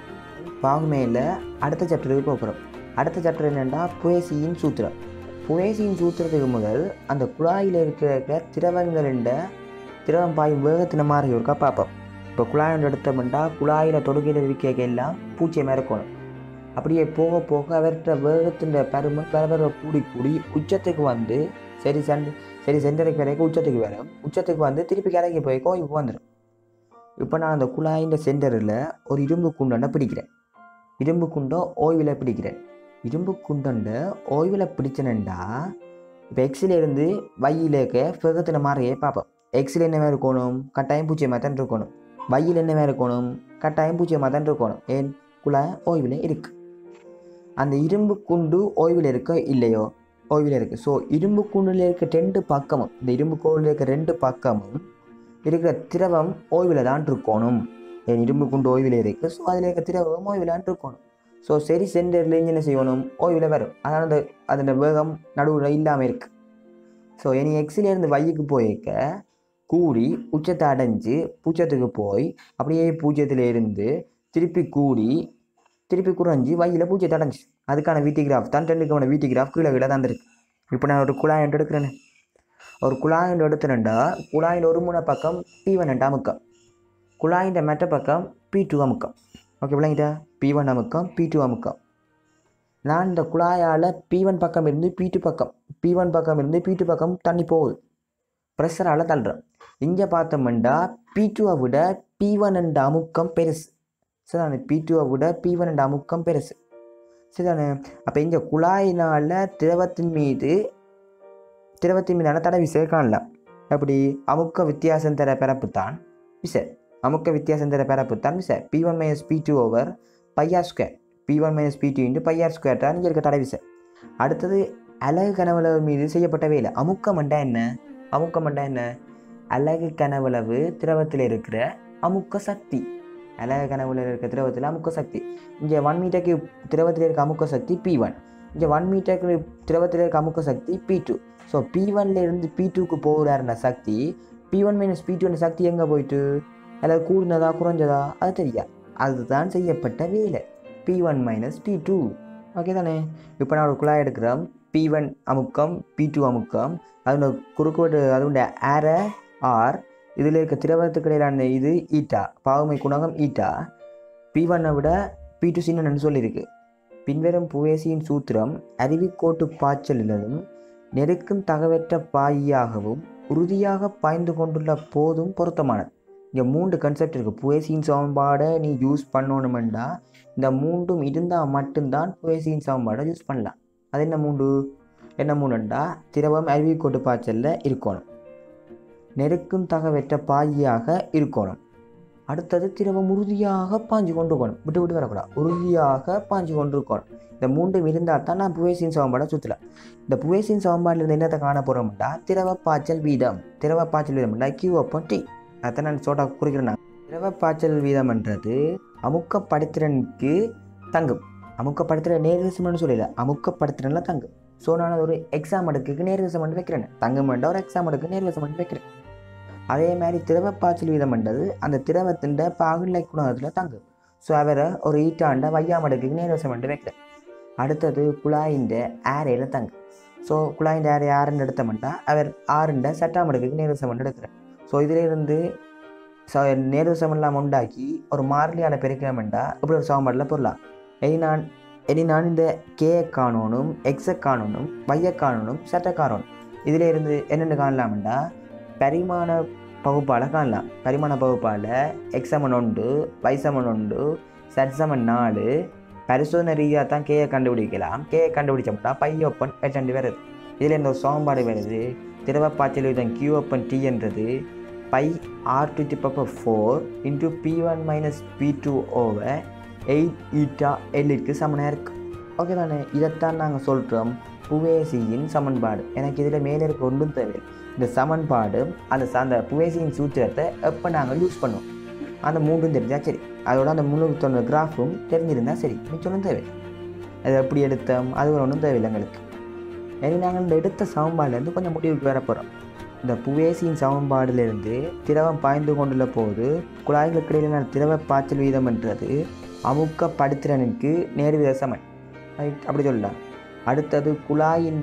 பாகுமேல அடுத்த சாப்டருக்கு போகிறோம் அடுத்த சாப்டர் என்னென்னா புயசியின் சூத்திரம் புயசியின் சூத்திரத்துக்கு முதல் அந்த குழாயில் இருக்கிற திரவங்களின் திரவம் பாயும் வேகத்தில் மாறி இருக்கா பார்ப்போம் இப்போ குழாய் எடுத்தோம்னா குழாயில் தொடுகிற இருக்க எல்லாம் பூச்சியை மிரக்கணும் அப்படியே போக போக அவர்கிட்ட வேகத்தின் பருமன் வேற வேற கூடி கூடி உச்சத்துக்கு வந்து சரி சண்டை சரி சென்டருக்கு வரைக்கும் உச்சத்துக்கு வரும் உச்சத்துக்கு வந்து திருப்பி கரைக்கு போய் கோய்வுக்கு வந்துடும் இப்போ நான் அந்த குழாயின் சென்டரில் ஒரு இரும்பு குண்டனை பிடிக்கிறேன் இரும்பு குண்டை ஓய்வில் பிடிக்கிறேன் இரும்பு குண்டை ஓய்வில் பிடிச்சனண்டா இப்போ எக்ஸில் இருந்து வையிலேக்க வேகத்தில் மாறியே பார்ப்போம் எக்ஸில் என்ன மாதிரி இருக்கணும் கட்டாயம் பூச்சியமாக தான் இருக்கணும் வையில் என்ன மாதிரி இருக்கணும் கட்டாயம் பூச்சியமாக தான் இருக்கணும் ஏன் குழாய் ஓய்வில் இருக்குது அந்த இரும்பு குண்டு ஓய்வில் இருக்க இல்லையோ ஓய்வில் இருக்குது ஸோ இரும்பு கூண்டில் இருக்க ரெண்டு பக்கமும் இந்த இரும்பு கோவில் இருக்க ரெண்டு பக்கமும் இருக்கிற திரவம் ஓய்வில் தான் இருக்கணும் என் இரும்பு குண்டு ஓய்வில் இருக்குது ஸோ அதில் இருக்க திரவம் ஓய்வில் தான் இருக்கணும் ஸோ சரி சென்டரில் என்ன செய்யணும் ஓய்வில் வரும் அதனால் அந்த அதோட வேகம் நடுவில் இல்லாமல் இருக்குது ஸோ இனி எக்ஸிலேருந்து வையுக்கு போயிருக்க கூடி உச்சத்தை அடைஞ்சு பூச்சத்துக்கு போய் அப்படியே பூஜ்ஜியத்தில் இருந்து திருப்பி கூடி திருப்பி குறைஞ்சி வையில் பூஜ்ஜியத்தை அடைஞ்சு அதுக்கான வீட்டி கிராஃப் தான் ரெண்டுக்கான வீட்டி கிராஃப் கீழே கீழே தான் இருக்கு இப்போ நான் ஒரு குழாய் ஒன்று எடுக்கிறேன்னு ஒரு குழாய் ஒன்று எடுத்துனேன்டா குழாயின் ஒரு முனை பக்கம் பி ஒன் ரெண்டு அமுக்கம் குழாயின் மெட்ட பக்கம் பி டூ அமுக்கம் ஓகே விளங்கிட்டா பி ஒன் அமுக்கம் பி டூ அமுக்கம் நான் இந்த குழாயால் பி ஒன் பக்கம் இருந்து பி டூ பக்கம் பி ஒன் பக்கம் இருந்து பி டூ பக்கம் தண்ணி போகுது ப்ரெஷரால் தள்ளுறேன் இங்கே பார்த்தோம்னா பி டூவை விட பி ஒன் என்ற அமுக்கம் பெருசு சரிதானே பி டூவை விட பி ஒன் என்ற அமுக்கம் பெருசு சரிதானே அப்போ இங்கே குழாயினால் திரவத்தின் மீது திரவத்தின் மீதான தடை விசை காணலாம் அப்படி அமுக்க வித்தியாசம் தர பிறப்பு தான் விசை அமுக்க வித்தியாசம் தர பிறப்பு தான் விசை P one minus P two over pi R square P one minus P two into pi R square தான் இங்கே இருக்க தடை விசை அடுத்தது அலகு கனவளவு மீது செய்யப்பட்ட வேலை அமுக்கமண்டா என்ன அமுக்கமண்டா என்ன அலகு கனவளவு திரவத்தில் இருக்கிற அமுக்க சக்தி அலகு கனவுல இருக்க திரவத்தில் அமுக்க சக்தி இங்கே ஒன் மீட்டருக்கு திரவத்தில் இருக்க அமுக்க சக்தி பி ஒன் இங்கே ஒன் மீட்டருக்கு திரவத்தில் இருக்க அமுக்க சக்தி பி டூ ஸோ பி இருந்து பி டூக்கு போகிறாருன சக்தி P one minus P two சக்தி எங்கே போயிட்டு அல்லது கூடினதா குறைஞ்சதா அது தெரியா அதுதான் செய்யப்பட்ட வேலை P one minus P two okay தானே இப்போ நான் ஒரு குழாய் எடுக்கிறேன் பி ஒன் அமுக்கம் பி டூ அமுக்கம் அதோட குறுக்குவெட்டு அதோட ஆர ஆர் இதில் இருக்க திரவத்துக்கு இடையிலான இது ஈட்டா பாவமை குணகம் ஈட்டா பி ஒன்னை விட பி டூ சின்னு சொல்லியிருக்கு பின்வரும் புவேசியின் சூத்திரம் அருவிக்கோட்டு பாய்ச்சலிலும் நெருக்கும் தகவற்ற பாயியாகவும் உறுதியாக பாய்ந்து கொண்டுள்ள போதும் பொருத்தமானது இங்கே மூன்று கன்செப்ட் இருக்குது புவேசியின் சமன்பாடை நீ யூஸ் பண்ணணுமெண்டா இந்த மூன்றும் இருந்தால் மட்டும்தான் புவேசியின் சமன்பாடை யூஸ் பண்ணலாம் அது என்ன மூன்று என்ன மூணுண்டா திரவம் அருவிக்கோட்டு பாய்ச்சலில் இருக்கணும் நெருக்கும் தகவற்ற பாயியாக இருக்கணும் அடுத்தது திரவம் உறுதியாக பாஞ்சு கொண்டு இருக்கணும் விட்டு விட்டு வரக்கூடாது உறுதியாக பாஞ்சு கொண்டு இருக்கணும் இந்த மூன்றும் இருந்தால் தான் நான் புவேசின் சமன்பாடை சுற்றலாம் இந்த புவேசின் சமன்பாட்டில் என்னத்தை காண போகிறோம்டா திரவ பாய்ச்சல் வீதம் திரவ பாய்ச்சல் வீதம்டா கியூ அப்போ டி அதான் நான் சோட்டா குறிக்கிறேன் திரவ பாய்ச்சல் வீதம்ன்றது அமுக்கப்படுத்திறனுக்கு தங்கும் அமுக்கப்படுத்துகிற நேர்விசமன்னு சொல்லல அமுக்கப்படுத்துறதுல தங்கும் ஸோ நான் ஒரு எக்ஸாம் எடுக்குக்கு நேர்விசமன் வைக்கிறேன் தங்கம் ஒரு எக்ஸாம் எடுக்கு நேர்விசமன் வைக்கிறேன் அதே மாதிரி திரவ பாய்ச்சல் வீதம்ன்றது அந்த திரவத்தின் பாகுநிலை குணகத்தில் தங்கும் ஸோ அவரை ஒரு ஈட்டாண்ட வையாமடுக்கு நேர்வசம் வைக்கிறேன் அடுத்தது குழாயின் ஏரையில் தங்கும் ஸோ குழாயின் ஏரை ஆறுன்னு எடுத்தோம்னா அவர் ஆறுண்ட சட்டாமடுக்கு நேர்வசம் எடுக்கிறேன் ஸோ இதிலிருந்து ச நேர்வசம் இல்லாமல் உண்டாக்கி ஒரு மாறிலியான பெருக்கிறோம்டா இப்படி ஒரு சமன்பாட்டில் பொருளாம் இனி நான் இனி நான் இந்த கே காணணும் எக்ஸை காணணும் வைய காணணும் சட்டை காணணும் இதில் இருந்து என்னென்னு காணலாம்டா பரிமாண பகுப்பால் காணலாம் பரிமாண பகுப்பால் எக்ஸமன் உண்டு வைசமன் உண்டு சட்சமன் நாலு பரிசோதனை ரீதியாக தான் கேயை கண்டுபிடிக்கலாம் கேயை கண்டுபிடிச்சோம்னா பை ஓப்பன் எட்டு வருது இதில் இந்த ஒரு சமன்பாடு வருது திரவ பாய்ச்சல் விதம் கியூ ஓப்பன் டி என்றது pi R to the power four into P one minus P two over eight eta எல்லிற்கு சமனாக இருக்கு ஓகே தானே இதைத்தான் நாங்கள் சொல்கிறோம் புவேசியின் சமன்பாடு எனக்கு இதில் மேலே இருக்க ஒன்றும் தேவை இந்த சமன்பாடு அந்த ச- அந்த புவேசியின் சூத்திரத்தை எப்போ நாங்கள் யூஸ் பண்ணுவோம் அந்த மூன்றும் தெரிஞ்சால் சரி அதோட அந்த முந்நூற்றி தொண்ணூறு கிராஃபும் தெரிஞ்சிருந்தால் சரி மிச்சம் தேவை அது எப்படி எடுத்தோம் அது ஒன்றும் தேவையில்லை எங்களுக்கு இனி நாங்கள் இந்த எடுத்த சமன்பாடுலேருந்து கொஞ்சம் முடிவுக்கு வர போகிறோம் இந்த புவேசியின் சமன்பாடிலிருந்து திரவம் பாய்ந்து கொண்டுள்ள போது குழாய்களுக்கு இடையிலான திரவ பாய்ச்சல் வீதம்ன்றது அமுக்கப்படுத்திறனுக்கு நேர்வித சமன் ரைட் அப்படி சொல்லலாம் அடுத்தது குழாயின்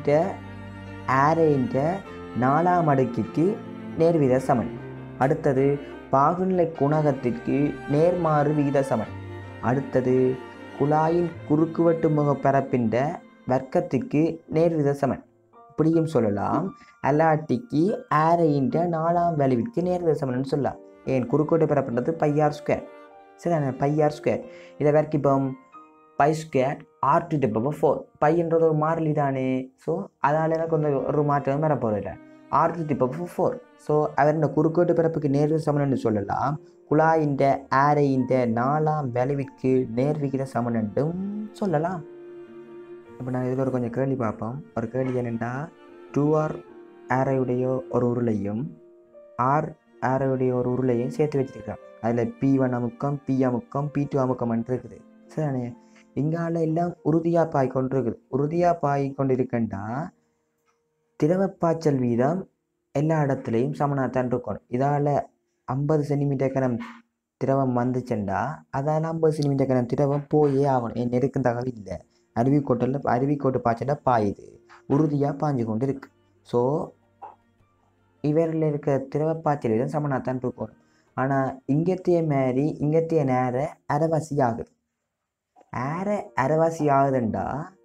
ஏரையின் நாலாம் அடுக்கிற்கு நேர்வித சமன் அடுத்தது பாகுநிலை குணகத்திற்கு நேர்மாறு விகித சமன் அடுத்தது குழாயின் குறுக்குவெட்டு முக பரப்பின்ற வர்க்கத்திற்கு நேர்வித சமன் இப்படியும் சொல்லலாம் அல்லாட்டிக்கு ஆரையின் நாலாம் வேல்யூவிற்கு நேர்வித சமன் சொல்லலாம் ஏன் குறுக்குவெட்டு பரப்புன்றது பையார் ஸ்கொயர் சரிதானே பையார் ஸ்கொயர் இதை வரைக்கும் pi square R to power four பையன்றது ஒரு மாறிலி தானே ஸோ அதால் எனக்கு வந்து ஒரு மாற்றம் வர போகிறதில்ல R to power four so அவர் இந்த குறுக்கோட்டு பிறப்புக்கு நேர்வு சமன் சொல்லலாம் குழாயின் ஆரையின் நாலாம் வேலைவிற்கு நேர்விகித சமன் என்றும் சொல்லலாம் இப்போ நான் இதில் ஒரு கொஞ்சம் கேள்வி பார்ப்போம் ஒரு கேள்வி என்னென்னா டூ ஆர் ஆரையுடைய ஒரு உருளையும் ஆர் ஆரையுடைய ஒரு உருளையும் சேர்த்து வச்சிருக்கான் அதில் பி ஒன் அமுக்கம் பி அமுக்கம் பி டூ அமுக்கம் இருக்குது சரிதானே இங்கால எல்லாம் உறுதியாக பாய் கொண்டு இருக்குது உறுதியாக பாய் கொண்டு இருக்கண்டா திரவ பாய்ச்சல் வீதம் எல்லா இடத்துலையும் சமனாகத்தான் இருக்கணும் இதால் ஐம்பது சென்டிமீட்டர் கணம் திரவம் வந்துச்சுண்டா அதால் ஐம்பது சென்டிமீட்டர் கணம் திரவம் போயே ஆகணும் என் நெருக்கும் தகவல் இல்லை அருவிக்கோட்டில் அருவிக்கோட்டு பாய்ச்சல பாயுது உறுதியாக பாஞ்சு கொண்டு இருக்கு ஸோ இவரில் இருக்க திரவ பாய்ச்சல் வீதம் சமனாகத்தான் இருக்கணும் ஆனால் இங்கத்திய மாரி இங்கத்திய நேர அரைவாசி ஆகுது ஏற அரைவாசி ஆகுதுண்டா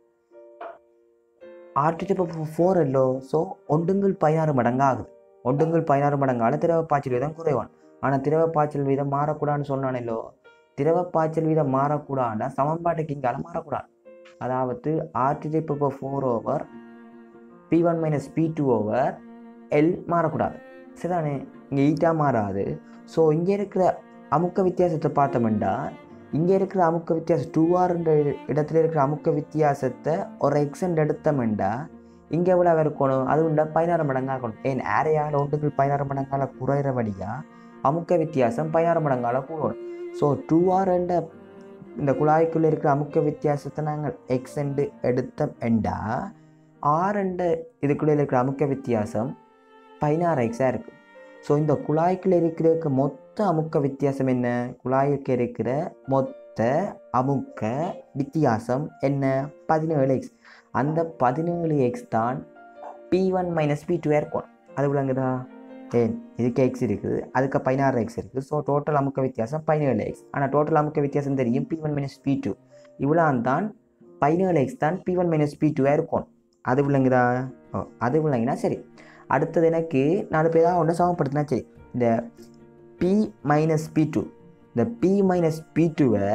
ஆர்டிட்டு இப்போ ஃபோர் இல்லோ ஸோ ஒண்டுங்கள் பதினாறு மடங்கு ஆகுது ஒண்டுங்கள் பதினாறு மடங்கால திரவ பாய்ச்சல் வீதம் குறைவான் ஆனால் திரவ பாய்ச்சல் வீதம் மாறக்கூடாதுன்னு சொன்னானല്ലോ திரவ பாய்ச்சல் வீதம் மாறக்கூடாதுன்னா சமன்பாட்டுக்கு இங்கால மாறக்கூடாது அதாவது ஆர்டிட்டு இப்போ four over P one minus P two over L மாறக்கூடாது சரிதானே இங்கே ஈட்டா மாறாது ஸோ இங்கே இருக்கிற அமுக்க வித்தியாசத்தை பார்த்தோம்னா இங்கே இருக்கிற அமுக்க வித்தியாசம் டூ ஆர்ன்ற இடத்துல இருக்கிற அமுக்க வித்தியாசத்தை ஒரு எக்ஸண்ட் எடுத்தோம்னா இங்கே எவ்வளோ இருக்கணும் அது உண்டா பதினாறு மடங்காகணும் ஏன் ஆரையால் ஒன்றுகள் பதினாறு மடங்கால குறையிறபடியாக அமுக்க வித்தியாசம் பதினாறு மடங்கால கூடணும் ஸோ டூ ஆர் என்ற இந்த குழாய்க்குள்ளே இருக்கிற அமுக்க வித்தியாசத்தை நாங்கள் எக்ஸண்டு எடுத்தோம் என்றா ஆர் என்ற இதுக்குள்ளே இருக்கிற அமுக்க வித்தியாசம் பதினாறு எக்ஸாக இருக்குது ஸோ இந்த குழாய்க்குள்ள இருக்கிற மொத்த அமுக்க வித்தியாசம் என்ன குழாய்க்கு இருக்கிற மொத்த கொடுத்த அமுக்க வித்தியாசம் என்ன பதினேழு எக்ஸ் அந்த பதினேழு எக்ஸ் தான் P one minus P two இருக்கும் அது விளங்குதா ஏன் இதுக்கு எக்ஸ் இருக்குது அதுக்கு பதினாறு எக்ஸ் இருக்குது ஸோ டோட்டல் அமுக்க வித்தியாசம் பதினேழு எக்ஸ் ஆனால் டோட்டல் அமுக்க வித்தியாசம் தெரியும் P one minus P two இவ்வளோ தான் பதினேழு எக்ஸ் தான் பி ஒன் மைனஸ் பி டூவாக இருக்கும் அது விளங்குதா ஓ அது விளங்கினா சரி அடுத்தது எனக்கு நாலு பேர் தான் ஒன்று சமப்படுத்தினா சரி இந்த பி மைனஸ் பி டூ இந்த பி மைனஸ் பி டூவை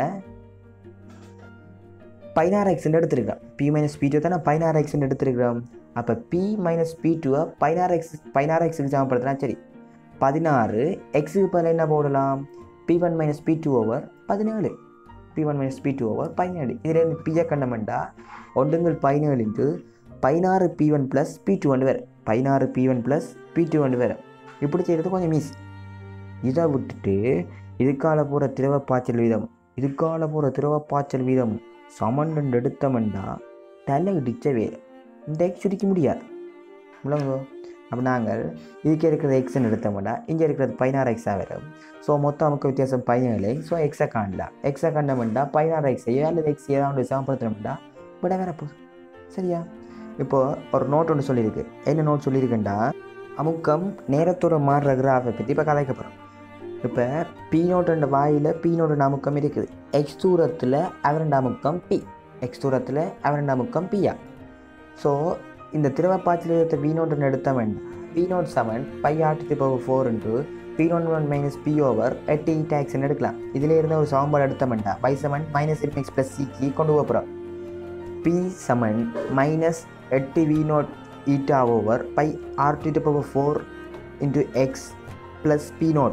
பதினாறு எக்ஸ்ன்னு எடுத்துருக்கேன் பி மைனஸ் பி டூ தான் நான் பதினாறு எக்ஸ்ன்னு எடுத்துருக்கிறோம் அப்போ பி மைனஸ் பி டூவை பதினாறு எக்ஸ் பதினாறு எக்ஸுக்கு சமப்படுத்தினா சரி பதினாறு எக்ஸுக்கு பதில் என்ன போடலாம் P one minus P two over பதினேழு P one minus P two over பதினேழு இதில் இருந்து பிஏ கண்டமெண்டா ஒன்றுங்கள் பதினேழு இன்ட்டு பதினாறு P one plus P two ஒன்று வேறு பதினாறு P one plus P two ஒன்று வேறு இப்படி செய்கிறது கொஞ்சம் மீஸ் இதை விட்டுட்டு இதுக்கால போகிற திரவ பாய்ச்சல் வீதம் இதுக்கால போகிற திரவ பாய்ச்சல் வீதம் சமன் எடுத்தமெண்டா தலை இடிச்ச வேறு இந்த எக்ஸ் சுடிக்க முடியாது விளங்கோ அப்போ நாங்கள் இதுக்கு இருக்கிற எக்ஸ்ன்னு எடுத்தோம்னா இங்கே இருக்கிறது பதினாறு எக்ஸாக வரும் ஸோ மொத்தம் நமக்கு வித்தியாசம் பதினேழு ஸோ எக்ஸை காணலாம் எக்ஸை கண்டமெண்டா பதினாறு எக்ஸையோ அல்லது எக்ஸ் ஏதாவது சமப்படுத்தணும்டா விட வேற போகுது சரியா இப்போது ஒரு நோட் ஒன்று சொல்லியிருக்கு என்ன நோட் சொல்லியிருக்கேன்டா அமுக்கம் நேரத்தோட மாறுற கிராஃபை பற்றி இப்போ கதைக்க போகிறோம் இப்போ பி நோட்டுன்ற வாயில் பி நோட்டு அமுக்கம் இருக்குது எக்ஸ் தூரத்தில் அவரண்ட அமுக்கம் பி எக்ஸ் தூரத்தில் அவரண்ட அமுக்கம் பியா ஸோ இந்த திரவ பாய்ச்சலத்தை வி நோட்டுன்னு எடுத்த வேண்டாம் V naught seven pi R to power four into P one one minus P over எட்டு இ டேக்ஸ்ன்னு எடுக்கலாம் இதில் இருந்த ஒரு சாம்பார் எடுத்த வேண்டாம் பை செவன் மைனஸ் எட் எக்ஸ் ப்ளஸ் சிக்கு கொண்டு போகிறோம் பி செவன் மைனஸ் எட்டு V naught eta over pi R to power four into X plus P naught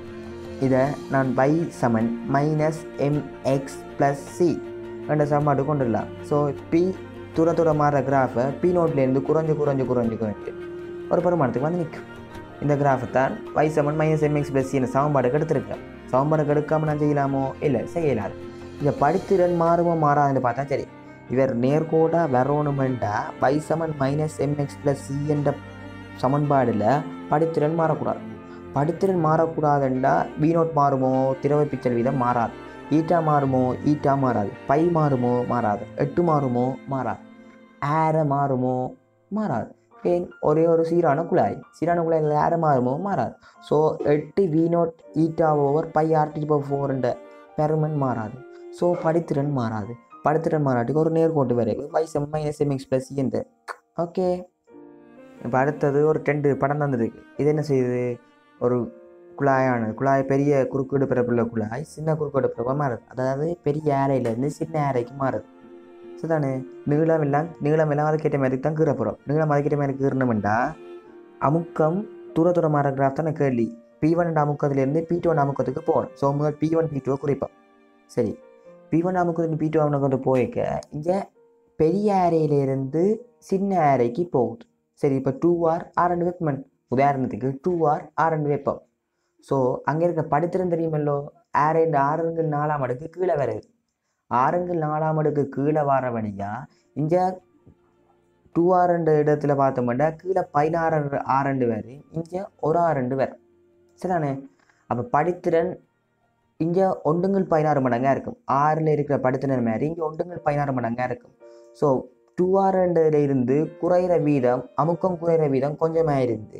இதை நான் pi seven minus M X plus C ரெண்டு சமன்பாடு கொண்டுடலாம் ஸோ பி தூர தூர மாற கிராஃபை பி நோட்லேருந்து குறைஞ்சு குறைஞ்சு குறைஞ்சு குறைஞ்சு ஒரு பெருமானத்துக்கு வந்து நிற்கும் இந்த கிராஃபை தான் pi seven minus M X plus C சமன்பாடுக்கு எடுத்திருக்கேன் சமன்பாடுக்கு எடுக்காமல் நான் செய்யலாமோ இல்லை செய்யலாது இதை படித்திறன் மாறுமோ மாறாதுன்னு பார்த்தா சரி இவர் நேர்கோடாக வரணுமெண்டா pi seven minus M X plus C என்ற சமன்பாடில் படித்திறன் மாறக்கூடாது படித்திறன் மாறக்கூடாதுண்டா பி நோட் மாறுமோ திரவ பிச்சல் வீதம் மாறாது ஈட்டா மாறுமோ ஈட்டா மாறாது பை மாறுமோ மாறாது எட்டு மாறுமோ மாறாது ஏற மாறுமோ மாறாது ஏன் ஒரே ஒரு சீரான குழாய் சீரான குழாயில் ஏற மாறுமோ மாறாது ஸோ எட்டு V naught eta over pi R to power ஃபோர்ன்ற பெருமன் மாறாது ஸோ படித்திறன் மாறாது படத்திறன் மாறாட்டுக்கு ஒரு நேர்கோட்டு வரைவு பை செம் மைனஸ் எம் எக்ஸ் ப்ளஸ் என்று ஓகே இப்போ அடுத்தது ஒரு டென்ட் படம் தந்துருக்கு இது என்ன செய்யுது ஒரு குழாயானது குழாய் பெரிய குறுக்கீடு பிறப்புள்ள குழாய் சின்ன குறுக்கீடு பிறப்பாக மாறுது அதாவது பெரிய ஏரையிலேருந்து சின்ன ஏரைக்கு மாறுது சரிதானே நீளம் எல்லாம் நீளம் எல்லாம் அதுக்கேற்ற மாதிரி தான் கீற போகிறோம் நீளம் அதுக்கேற்ற மாதிரி கீறணுமெண்டா அமுக்கம் தூர தூர மாற கிராஃப் தான் கேள்வி பி ஒன் அமுக்கத்துலேருந்து பி டூ ஒன் அமுக்கத்துக்கு போகணும் ஸோ முதல் பி ஒன் பி டூவை குறிப்போம் சரி பி ஒன் அமுக்கத்துக்கு பி டூ அமுக்கு போய்க்க இங்கே பெரிய ஏரையிலேருந்து சின்ன ஏரைக்கு போகுது சரி இப்போ டூ ஆர் ஆர் ரெண்டு வெப்பம் உதாரணத்துக்கு டூ ஆர் ஆர் ரெண்டு வெப்பம் ஸோ அங்கே இருக்க படித்திரம் தெரியுமல்லோ ஆறு ஆறுங்கள் நாலாம் அடுக்கு கீழே வருது ஆறுங்கள் நாலாம் அடுக்கு கீழே வர வழியா இங்கே டூ ஆர் ரெண்டு இடத்துல பார்த்தோம்னா கீழே பதினாறு ஆறு ரெண்டு வேறு இங்கே ஒரு ஆறு ரெண்டு வேறு சரிதானே அப்போ படித்திறன் இங்கே ஒன்றுங்கள் பதினாறு மடங்காக இருக்கும் ஆறில் இருக்கிற படித்திறன் மாதிரி இங்கே ஒன்றுங்கள் பதினாறு மடங்காக இருக்கும் ஸோ டூ ஆர் ரெண்டுல இருந்து குறையிற வீதம் அமுக்கம் குறையிற வீதம் கொஞ்சமாக இருந்து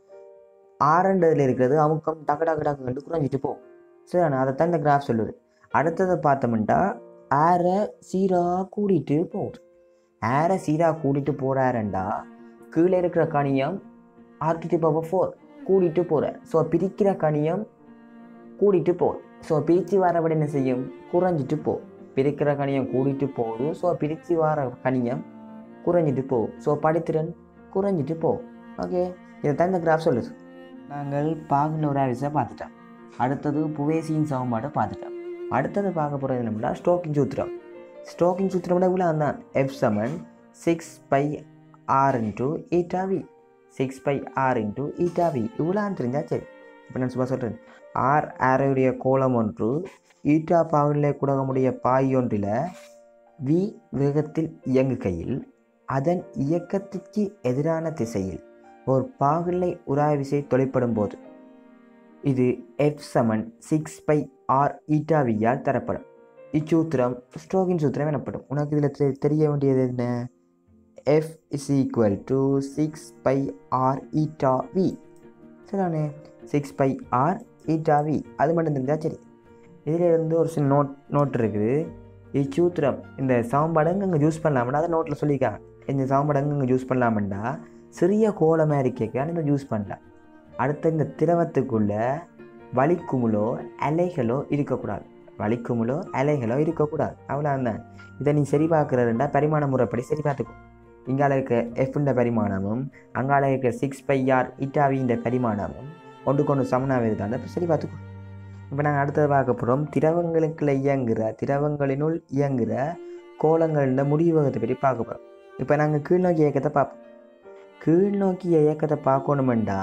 ஆரண்டதில் இருக்கிறது அமுக்கம் டக்கு டக்கு டக்கு கண்டு குறைஞ்சிட்டு போகும் சரிண்ணா அதைத்தான் இந்த கிராஃப் சொல்லுது அடுத்ததை பார்த்தோம்னா ஏரை சீராக கூடிட்டு போகுது ஏரை சீராக கூட்டிட்டு போகிறாருண்டா கீழே இருக்கிற கணியம் ஆர்கிட்டு பவர் ஃபோர் கூடிட்டு போகிறார் ஸோ பிரிக்கிற கணியம் கூடிட்டு போகுது ஸோ பிரித்து வரபடி என்ன செய்யும் குறைஞ்சிட்டு போகும் பிரிக்கிற கணியம் கூடிட்டு போகுது ஸோ பிரித்து வர கணியம் குறைஞ்சிட்டு போகும் ஸோ படித்திறன் குறைஞ்சிட்டு போகும் ஓகே இதை தான் இந்த கிராஃப் சொல்லுது நாங்கள் பாகுல ஒரு ஆவிஸை பார்த்துட்டோம் அடுத்தது புவேசியின் சமன்பாட்டை பார்த்துட்டோம் அடுத்தது பார்க்க போகிறது என்னன்னா ஸ்டோக்கிங் சூத்திரம் ஸ்டோக்கிங் சூத்திரம் இவ்வளோ தான் F seven six pi R into eta V six pi R into eta V இவ்வளோ தெரிஞ்சால் சரி இப்போ நான் சும்மா சொல்கிறேன் ஆர் ஆரையுடைய கோலம் ஒன்று ஈட்டா பாகுலே குடகமுடைய பாய் ஒன்றில் வி வேகத்தில் இயங்குகையில் அதன் இயக்கத்திற்கு எதிரான திசையில் ஒரு பாகுலை உராய்விசை தொலைப்படும் போது இது F seven six pi R eta வியால் தரப்படும் இச்சூத்திரம் ஸ்ட்ரோக்கின் சூத்திரம் எனப்படும் உனக்கு இதில் தெரிய வேண்டியது என்ன F is equal to six pi R eta V சரிதானே six pi R eta V அது மட்டும் தெரிஞ்சால் சரி இதில் இருந்து ஒரு சில நோட் நோட் இருக்குது இச்சூத்திரம் இந்த சாம்பாடுங்க இங்கே யூஸ் பண்ணலாம்னா அதை நோட்டில் சொல்லியிருக்காங்க இந்த சாம்பாடுங்க இங்கே யூஸ் பண்ணலாம்டா சிறிய கோலை மாதிரி கேட்க இந்த யூஸ் பண்ணலாம் அடுத்த இந்த திரவத்துக்குள்ள வலிக்குமுலோ அலைகளோ இருக்கக்கூடாது வலிக்குமுலோ அலைகளோ இருக்கக்கூடாது அவ்வளோதான் இதை நீ சரி பார்க்குறதுண்டா பரிமாண முறைப்படி சரி பார்த்துக்கோ இங்கால இருக்க எஃப்ன்ற பரிமாணமும் அங்கால இருக்க சிக்ஸ் பை ஆர் இட்டாவின்ற பரிமாணமும் ஒன்றுக்கு ஒன்று சமனாக இருந்தால் சரி பார்த்துக்கோ இப்போ நாங்கள் அடுத்தது பார்க்க போகிறோம் திரவங்களுக்குள்ள இயங்குகிற திரவங்களினுள் இயங்குகிற கோலங்களில் முடிவகத்தை பற்றி பார்க்க போகிறோம் இப்போ நாங்கள் கீழ்நோக்கி இயக்கத்தை பார்ப்போம் கீழ்நோக்கிய இயக்கத்தை பார்க்கணுமெண்டா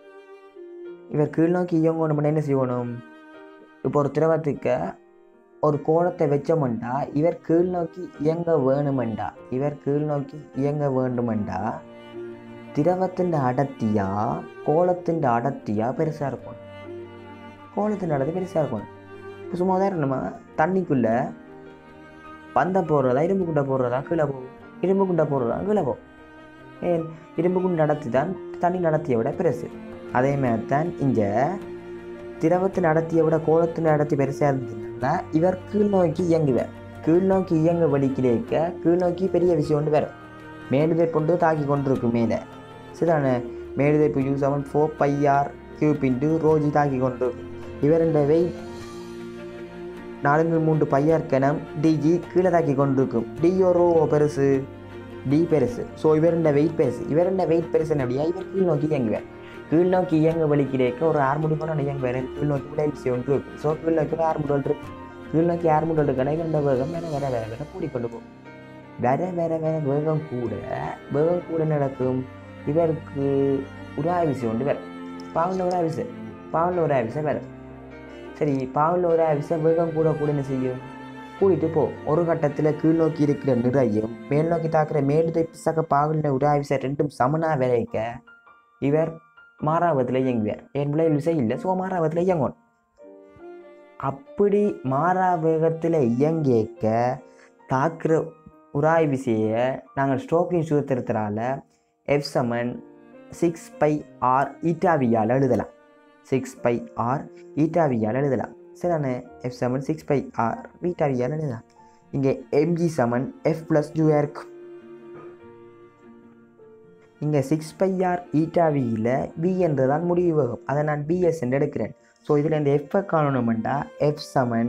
இவர் கீழ்நோக்கி இயங்கணுமெண்டா என்ன செய்யணும் இப்போ ஒரு திரவத்துக்கு ஒரு கோலத்தை வச்சோம்டா இவர் கீழ்நோக்கி இயங்க வேணுமெண்டா இவர் கீழ்நோக்கி இயங்க வேண்டுமெண்டா திரவத்தின் அடர்த்தியா கோலத்தின் அடர்த்தியா பெருசாக இருக்கும் கோலத்தின் அடர்த்தி பெருசாக இருக்கும் இப்போ சும்மா உதாரணமா தண்ணிக்குள்ளே பந்தம் போடுறதா இரும்பு குண்டை போடுறதா கீழே போகும் இரும்பு குண்டை போடுறதா கீழே போகும் ஏன் இரும்பு குண்டு நடத்தி தான் தண்ணி நடத்தியை விட பெருசு அதே மாதிரி தான் இங்கே திரவத்தின் அடர்த்தியை விட கோலத்தின் அடர்த்தி பெருசாக இருந்துச்சுன்னா இவர் கீழ் நோக்கி இயங்குவார் கீழ் நோக்கி இயங்க வலிக்கிலேக்க கீழ் நோக்கி பெரிய விஷயம் ஒன்று வரும் மேலுதை கொண்டு தாக்கி கொண்டிருக்கும் மேலே சரிதானே மேலுதை இப்போ யூஸ் ஆகும் four pi R cube into rho G தாக்கி கொண்டிருக்கும் இவருடைய வெயிட் நான்கு மூன்று பையார் கணம் டிஜி கீழே தாக்கி கொண்டிருக்கும் டியோ ரோ பெருசு டி பெருசு ஸோ இவருடைய வெயிட் பெருசு இவருடைய வெயிட் பெருசு அப்படியா இவர் கீழ் நோக்கி இயங்குவார் கீழ் நோக்கி இயங்க வலிக்கிறேக்க ஒரு ஆறு முடி கூட இயங்குவார் கீழ் நோக்கி விட விஷயம் ஒன்று இருக்கு ஸோ கீழ் நோக்கி ஒரு ஆறு முடல் இருக்கு கீழ் நோக்கி ஆறு முடல் இருக்குன்னா இவருடைய வேகம் வேற வேற வேற வேற கூடிக்கொண்டு போகும் வேற வேற வேற வேகம் கூட வேகம் கூட நடக்கும் இவருக்கு உராய் விஷயம் உண்டு வேறு பாவலில் உராய் விசை பாவலில் உராய் விசை வேறு சரி பாவலில் உராய் விசை வேகம் கூட கூட என்ன செய்யும் கூட்டிட்டு போ ஒரு கட்டத்தில் கீழ் நோக்கி இருக்கிற நிறையும் மேல் நோக்கி தாக்குற மேலுதை பிசக பாவலில் உராய் விசை ரெண்டும் சமனா விளைவிக்க இவர் மாறாவத்தில் இயங்குவார் என் விளைவில் விசை இல்லை ஸோ மாறாவத்தில் இயங்கணும் அப்படி மாறா வேகத்தில் இயங்கிக்க தாக்குற உராய் விசையை நாங்கள் ஸ்ட்ரோக்கின் சூத்திரத்தினால எஃப் சமன் சிக்ஸ் பை ஆர் ஈட்டாவியால் எழுதலாம் சிக்ஸ் பை ஆர் ஈட்டாவியால் எழுதலாம் சரிதானே எஃப் சமன் சிக்ஸ் பை ஆர் ஈட்டாவியால் எழுதலாம் இங்கே எம்ஜி சமன் எஃப் ப்ளஸ் ஜூஆர் இருக்கும் இங்கே சிக்ஸ் பை ஆர் ஈட்டாவியில் பி என்றுதான் முடிவு வகும் அதை நான் பிஎஸ் என்று எடுக்கிறேன் ஸோ இதில் இந்த எஃப்ஐ காணணுமெண்டா எஃப் சமன்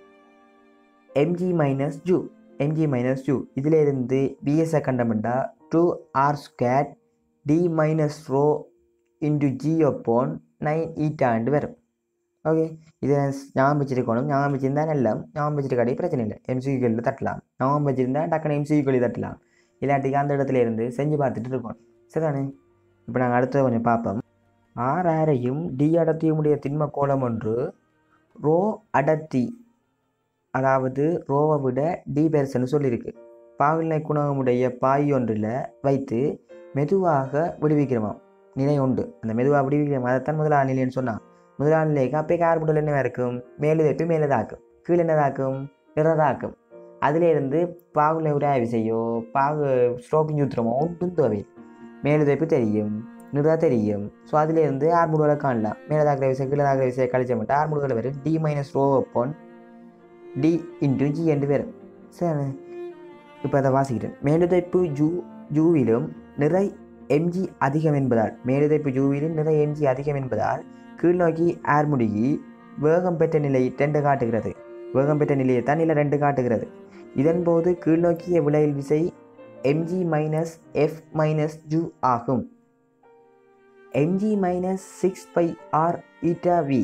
எம்ஜி மைனஸ் ஜூ எம்ஜி மைனஸ் ஜூ இதில் இருந்து பிஎஸ்ஐ கண்டமெண்டா two R square D minus rho into G upon nine ஈட்டாண்டு வரும் ஓகே இதை ஞாபகம் வச்சிருக்கணும் ஞாபகம் வச்சிருந்தா எல்லாம் ஞாபகம் வச்சிருக்காடி பிரச்சனை இல்லை எம்சிக்களில் தட்டலாம் ஞாபகம் வச்சிருந்தா டக்குனு எம்சிக்களி தட்டலாம் இல்லாட்டிக்கு அந்த இடத்துல இருந்து செஞ்சு பார்த்துட்டு இருக்கணும் சரிதானே இப்போ நாங்கள் அடுத்தது கொஞ்சம் பார்ப்போம் ஆர் ஆரையும் டி அடர்த்தியும் உடைய திண்ம கோலம் ஒன்று ரோ அடர்த்தி அதாவது ரோவை விட டி பெருசுன்னு சொல்லியிருக்கு பாவில்லை குணகமுடைய பாய் ஒன்றில் வைத்து மெதுவாக விடுவிக்கிறோமாம் நிலை உண்டு அந்த மெதுவாக விடுவிக்கிறோம் அதைத்தான் முதலாளி நிலைன்னு சொன்னான் முதலாளி நிலைக்கு அப்போ கார்புடல் என்ன இருக்கும் மேலு வைப்பு மேலே தாக்கும் கீழே என்னதாக்கும் நிறதாக்கும் அதில் இருந்து பாகுல உராய விசையோ பாகு ஸ்ட்ரோக்கிங் சூத்திரமோ ஒன்றும் தேவை மேலுதைப்பு தெரியும் நிறா தெரியும் ஸோ அதிலேருந்து ஆறு முடிவுகளை காணலாம் மேலே தாக்குற விசை கீழே தாக்குற விசையை கழிச்ச மட்டும் ஆறு முடிவுகளை வரும் D minus rho upon D into G என்று வரும் சரி இப்போ அதை வாசிக்கிறேன் மேலுதைப்பு ஜூ ஜூவிலும் நிறை எம்ஜி அதிகம் என்பதால் மேலுதைப்பு ஜூவிலும் நிறை எம்ஜி அதிகம் என்பதால் கீழ்நோக்கி ஏர் முடுகி வேகம் பெற்ற நிலை ரெண்டு காட்டுகிறது வேகம் பெற்ற நிலையை தான் இல்லை ரெண்டு காட்டுகிறது இதன்போது கீழ்நோக்கிய விளையில் விசை எம்ஜி மைனஸ் எஃப் மைனஸ் ஜூ ஆகும் MG minus six pi R eta V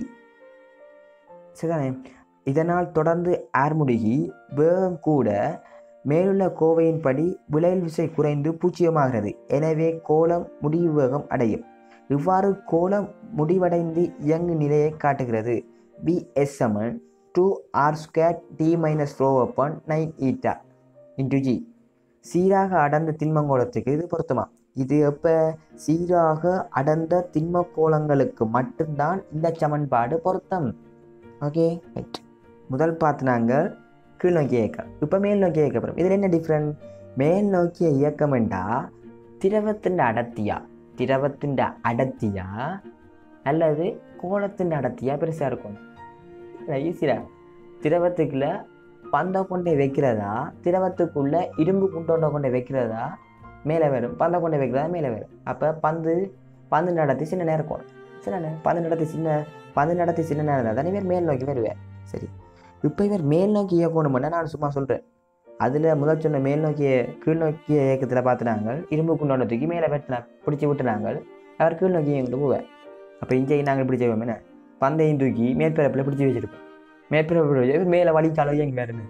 சரிதானே இதனால் தொடர்ந்து ஏர் முடுகி வேகம் கூட மேலுள்ள கோவையின்படி விளையல் விசை குறைந்து பூஜ்ஜியமாகிறது எனவே கோலம் முடிவு வேகம் அடையும் இவ்வாறு கோலம் முடிவடைந்து இயங்கு நிலையை காட்டுகிறது பி எஸ் சமன் two R square D minus rho upon nine eta into G சீராக அடர்ந்த திண்மங்கோளத்துக்கு இது பொருத்தமா இது எப்போ சீராக அடர்ந்த திண்ம கோலங்களுக்கு மட்டும்தான் இந்த சமன்பாடு பொருத்தம் ஓகே ரைட் முதல் பார்த்து நாங்கள் கீழ் நோக்கிய இயக்கம் இப்போ மேல் நோக்கிய இயக்கம் வரும் இதில் என்ன டிஃப்ரெண்ட் மேல் நோக்கிய இயக்கம்ண்டா திரவத்தின் அடர்த்தியா திரவத்தின் அடர்த்தியா அல்லது கோலத்தின் அடர்த்தியா பெருசாக இருக்கும் ஈஸியா திரவத்துக்குள்ள பந்தை கொண்டே வைக்கிறதா திரவத்துக்குள்ள இரும்பு குண்டோண்ட கொண்டே வைக்கிறதா மேலே வரும் பந்தை கொண்டே வைக்கிறதா மேலே வரும் அப்போ பந்து பந்து நடத்தி சின்ன நேரம் இருக்கும் சின்ன நேரம் பந்து நடத்தி சின்ன பந்து நடத்தி சின்ன நேரம் தான் இவர் மேல் நோக்கி வருவார் சரி இப்போ இவர் மேல் நோக்கி இயக்கணும்னா நான் சும்மா சொல்கிறேன் அதில் முதல் சொன்ன மேல் நோக்கிய கீழ் நோக்கிய இயக்கத்தில் பார்த்துனாங்க இரும்பு குண்டோண்ட தூக்கி மேலே வெட்டினா பிடிச்சி விட்டுனாங்க அவர் கீழ் நோக்கி இயங்கிட்டு போவார் அப்போ இங்கே நாங்கள் பிடிச்ச என்ன பந்தையும் தூக்கி மேற்பரப்பில் பிடிச்சி வச்சிருப்போம் மேற்பரப்பில் வச்சு மேலே வழி காலம் இங்கே வருது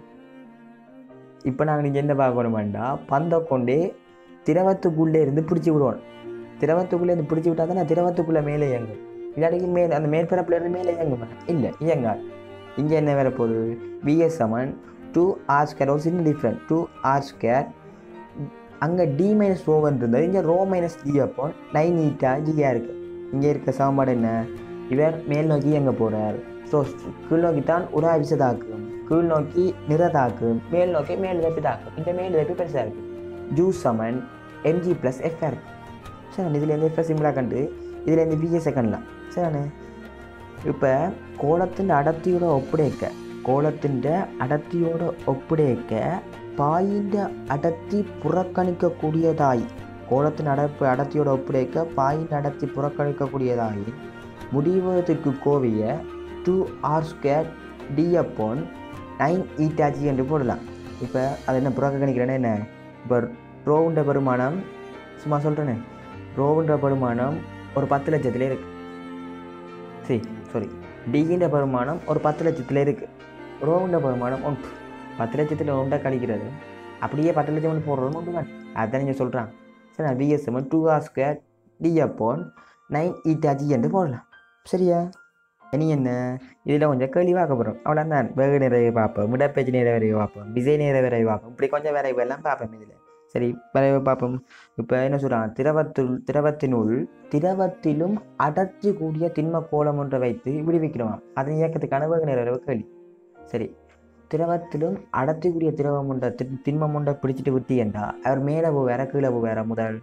இப்போ நாங்கள் நீங்கள் என்ன பார்க்கணுமாண்டா பந்தை கொண்டே திரவத்துக்குள்ளே இருந்து பிடிச்சி விடுவோம் திரவத்துக்குள்ளே இருந்து பிடிச்சி விட்டா தானே திரவத்துக்குள்ளே மேலே இயங்கும் இல்லாட்டி மேலே அந்த மேற்பரப்புல இருந்து மேலே இயங்குமா இல்லை இயங்காது இங்கே என்ன வேற போகுது விஎஸ் சமன் டூ ஆர் ஸ்கேர் ஒரு சின்ன டிஃப்ரெண்ட் டூ ஆர் ஸ்கேர் அங்கே டி மைனஸ் ஓவன் இருந்தது இங்கே ரோ மைனஸ் டி அப்போ நைன் ஈட்டா ஜியா இருக்குது இங்கே இருக்க சமன்பாடு என்ன இவர் மேல் நோக்கி எங்கே போகிறார் ஸோ கீழ் நோக்கி தான் உரா விசதாக்கும் கீழ் நோக்கி நிறதாக்கும் மேல் நோக்கி மேல் வெப்பி தாக்கும் இந்த மேல் வெப்பி பெருசாக இருக்குது ஜூஸ் சமன் எம்ஜி ப்ளஸ் எஃப்ஆர் சரி இதுலேருந்து எஃப்ஆர் சிம்பிளாக கண்டு இதுலேருந்து பிஎஸ் செகண்ட்லாம் சரிண்ணே இப்போ கோலத்தின் அடர்த்தியோட ஒப்படைக்க கோலத்தின் அடர்த்தியோட ஒப்படைக்க பாயிൻ്റെ அடர்த்தி புறக்கணிக்கக்கூடியதாய் கோலத்தின் அடர்ப்பு அடர்த்தியோட ஒப்படைக்க பாயின் அடர்த்தி புறக்கணிக்கக்கூடியதாய் முடிவதற்கு கோவிய two R square D upon nine ஈட்டாச்சி என்று போடலாம் இப்போ அது என்ன புறக்கணிக்கிறேன்னா என்ன இப்போ ரோவுன்ற பெருமானம் சும்மா சொல்கிறேனே ரோவுன்ற பெருமானம் ஒரு பத்து லட்சத்தில் இருக்கு சரி சாரி டிகின்ற பெருமானம் ஒரு பத்து லட்சத்தில் இருக்குது ரோவுன்ற பெருமானம் ஒன்று பத்து லட்சத்தில் ஒன்றை கழிக்கிறது அப்படியே பத்து லட்சம் ஒன்று போடுறது ஒன்று தான் அதுதான் நீங்கள் சொல்கிறான் சரி நான் பிஎஸ்எம் two R square D upon nine ஈட்டாச்சி என்று போடலாம் சரியா இனி என்ன இதில் கொஞ்சம் கேள்வி பார்க்க போகிறோம் அவ்வளோ தான் வேக நிறைய பார்ப்போம் முடப்பேச்சு நிறைய வரைய பார்ப்போம் விசை நிறைய வரைய பார்ப்போம் இப்படி கொஞ்சம் வரைவு எல்லாம் பார்ப்போம் இதில் சரி வரைவு பார்ப்போம் இப்போ என்ன சொல்கிறான் திரவத்துள் திரவத்தினுள் திரவத்திலும் அடர்த்தி கூடிய திண்ம கோலம் ஒன்றை வைத்து விடுவிக்கிறோம் அதன் இயக்கத்துக்கான வேக நிறைய கேள்வி சரி திரவத்திலும் அடர்த்தி கூடிய திரவம் உண்ட தி- திண்மம் உண்டை பிடிச்சிட்டு விட்டீங்கண்டா அவர் மேலே போவார கீழே போவார முதல்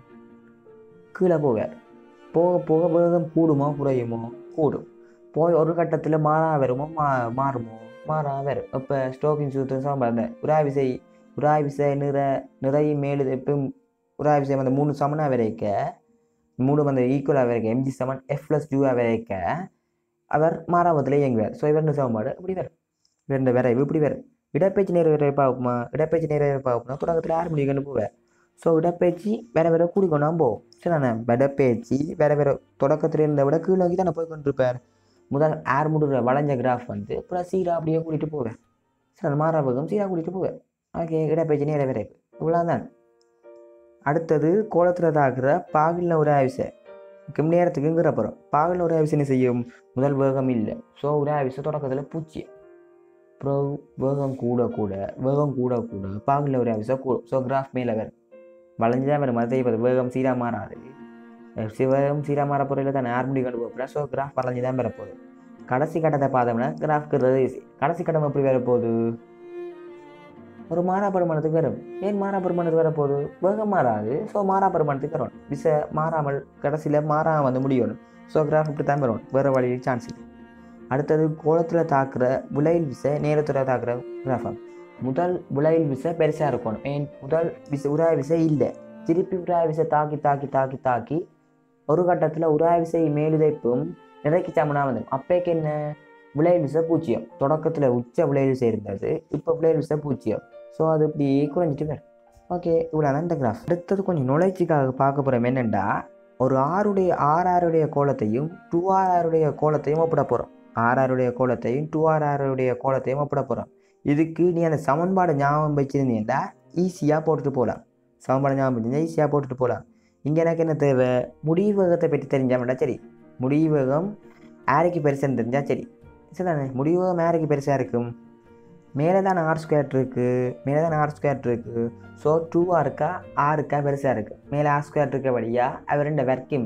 கீழே போவார் போக போக வேகம் கூடுமோ குறையுமோ கூடும் போய் ஒரு கட்டத்தில் மாறா வருமோ மா மாறுமோ மாறா வரும் இப்போ ஸ்டோக்கிங் சூத்திரம் சாம்பார் அந்த உரா விசை உரா விசை நிற நிறை மேலு இப்போ உரா விசை அந்த மூணு சமனாக வரைக்க மூணு வந்து ஈக்குவலாக வரைக்க எம்ஜி சமன் எஃப் ப்ளஸ் டூவாக வரைக்க அவர் மாறாமத்தில் இயங்குவார் ஸோ இவர் சமன்பாடு இப்படி வரும் இவர் இந்த விரைவு இப்படி வரும் இடப்பெயர்ச்சி நேர விரைவு பார்ப்போமா இடப்பெயர்ச்சி நேர விரைவு பார்ப்போம்னா தொடக்கத்தில் ஆறு மணிக்கு போவேன் ஸோ இடப்பெயர்ச்சி வேற வேற கூடிக்கொண்டா போகும் சரிண்ணே இடப்பெயர்ச்சி வேற வேற தொடக்கத்தில் இருந்த விட கீழ் நோக்கி தான் போய் கொண்டிருப்பார் முதல் ஆர் முடுற வளைஞ்ச கிராஃப் வந்து அப்புறம் சீரா அப்படியே கூட்டிகிட்டு போவேன் சரி அந்த மாறாபகம் சீரா கூட்டிகிட்டு போவேன் ஓகே இடப்பெயர்ச்சி நேர விரைவு இவ்வளோதான் அடுத்தது கோலத்தில் தாக்குற பாகில்ல ஒரு ஆவிசை கும் நேரத்துக்குங்கிற போகிறோம் பாகில் ஒரு ஆவிசை என்ன செய்யும் முதல் வேகம் இல்லை ஸோ ஒரு ஆவிசை தொடக்கத்தில் பூச்சி அப்புறம் வேகம் கூட கூட வேகம் கூட கூட பாகில் ஒரு ஆவிசை கூடும் ஸோ கிராஃப் மேலே வரும் வளைஞ்சு தான் வரும் அதே பார்த்து வேகம் சீராக மாறாது அஹ் சி- வேகம் சீராக மாற போகிறதில்ல தான் ஆறு மணி கண்டு போகிறேன் ஸோ கிராஃப் வளைஞ்சு தான் வர போகுது கடைசி கட்டத்தை பார்த்தோம்னா கிராஃப்க்கு ஈஸி கடைசி கட்டம் எப்படி வர போகுது ஒரு மாறா பருமானத்துக்கு வரும் ஏன் மாறா பருமானத்துக்கு வர போகுது வேகம் மாறாது ஸோ மாறா பருமானத்துக்கு வரும் விச மாறாமல் கடைசியில் மாறாம வந்து முடியணும் ஸோ கிராஃப் இப்படி தான் வரும் வேறு வழியில் சான்ஸ் இல்லை அடுத்தது கோலத்தில் தாக்குற விளையில் விசை நேரத்தில் தாக்குற கிராஃபம் முதல் விளையில் விசை பெருசாக இருக்கணும் ஏன் முதல் விசை உராய விசை இல்லை திருப்பி உராய விசை தாக்கி தாக்கி தாக்கி தாக்கி ஒரு கட்டத்தில் உராய விசை மேலுதைப்பும் நிறைக்கு சமனா வந்துடும் அப்பேக்கு என்ன விளையல் விசை பூஜ்ஜியம் தொடக்கத்தில் உச்ச விளையல் விசை இருந்தது இப்போ விளையல் விசை பூஜ்ஜியம் ஸோ அது இப்படி குறைஞ்சிட்டு வரும் ஓகே இவ்வளோ தான் இந்த கிராஃப் அடுத்தது கொஞ்சம் நுழைச்சிக்காக பார்க்க போகிறோம் என்னென்னா ஒரு ஆறுடைய ஆறாருடைய கோலத்தையும் டூ ஆறாருடைய கோலத்தையும் ஒப்பிட போகிறோம் ஆறாருடைய கோலத்தையும் டூ ஆறாருடைய கோலத்தையும் ஒப்பிட போகிறோம் இதுக்கு நீ அந்த சமன்பாடு ஞாபகம் வச்சிருந்தீங்கன்னா ஈஸியாக போட்டுட்டு போகலாம் சமன்பாடு ஞாபகம் வச்சிருந்தா ஈஸியாக போட்டுட்டு போகலாம் இங்கே எனக்கு என்ன தேவை முடிவு வேகத்தை பற்றி தெரிஞ்சாமட்டா சரி முடிவு வேகம் ஆரைக்கு பெருசுன்னு தெரிஞ்சால் சரி சரிதானே முடிவு வேகம் ஆரைக்கு பெருசாக இருக்கும் மேலே தான் ஆர் ஸ்கொயர் இருக்குது மேலே தான் ஆர் ஸ்கொயர் இருக்குது ஸோ டூ இருக்கா ஆறுக்கா பெருசாக இருக்குது மேலே ஆர் ஸ்கொயர் இருக்கபடியாக அவர் ரெண்டு வர்க்கிங்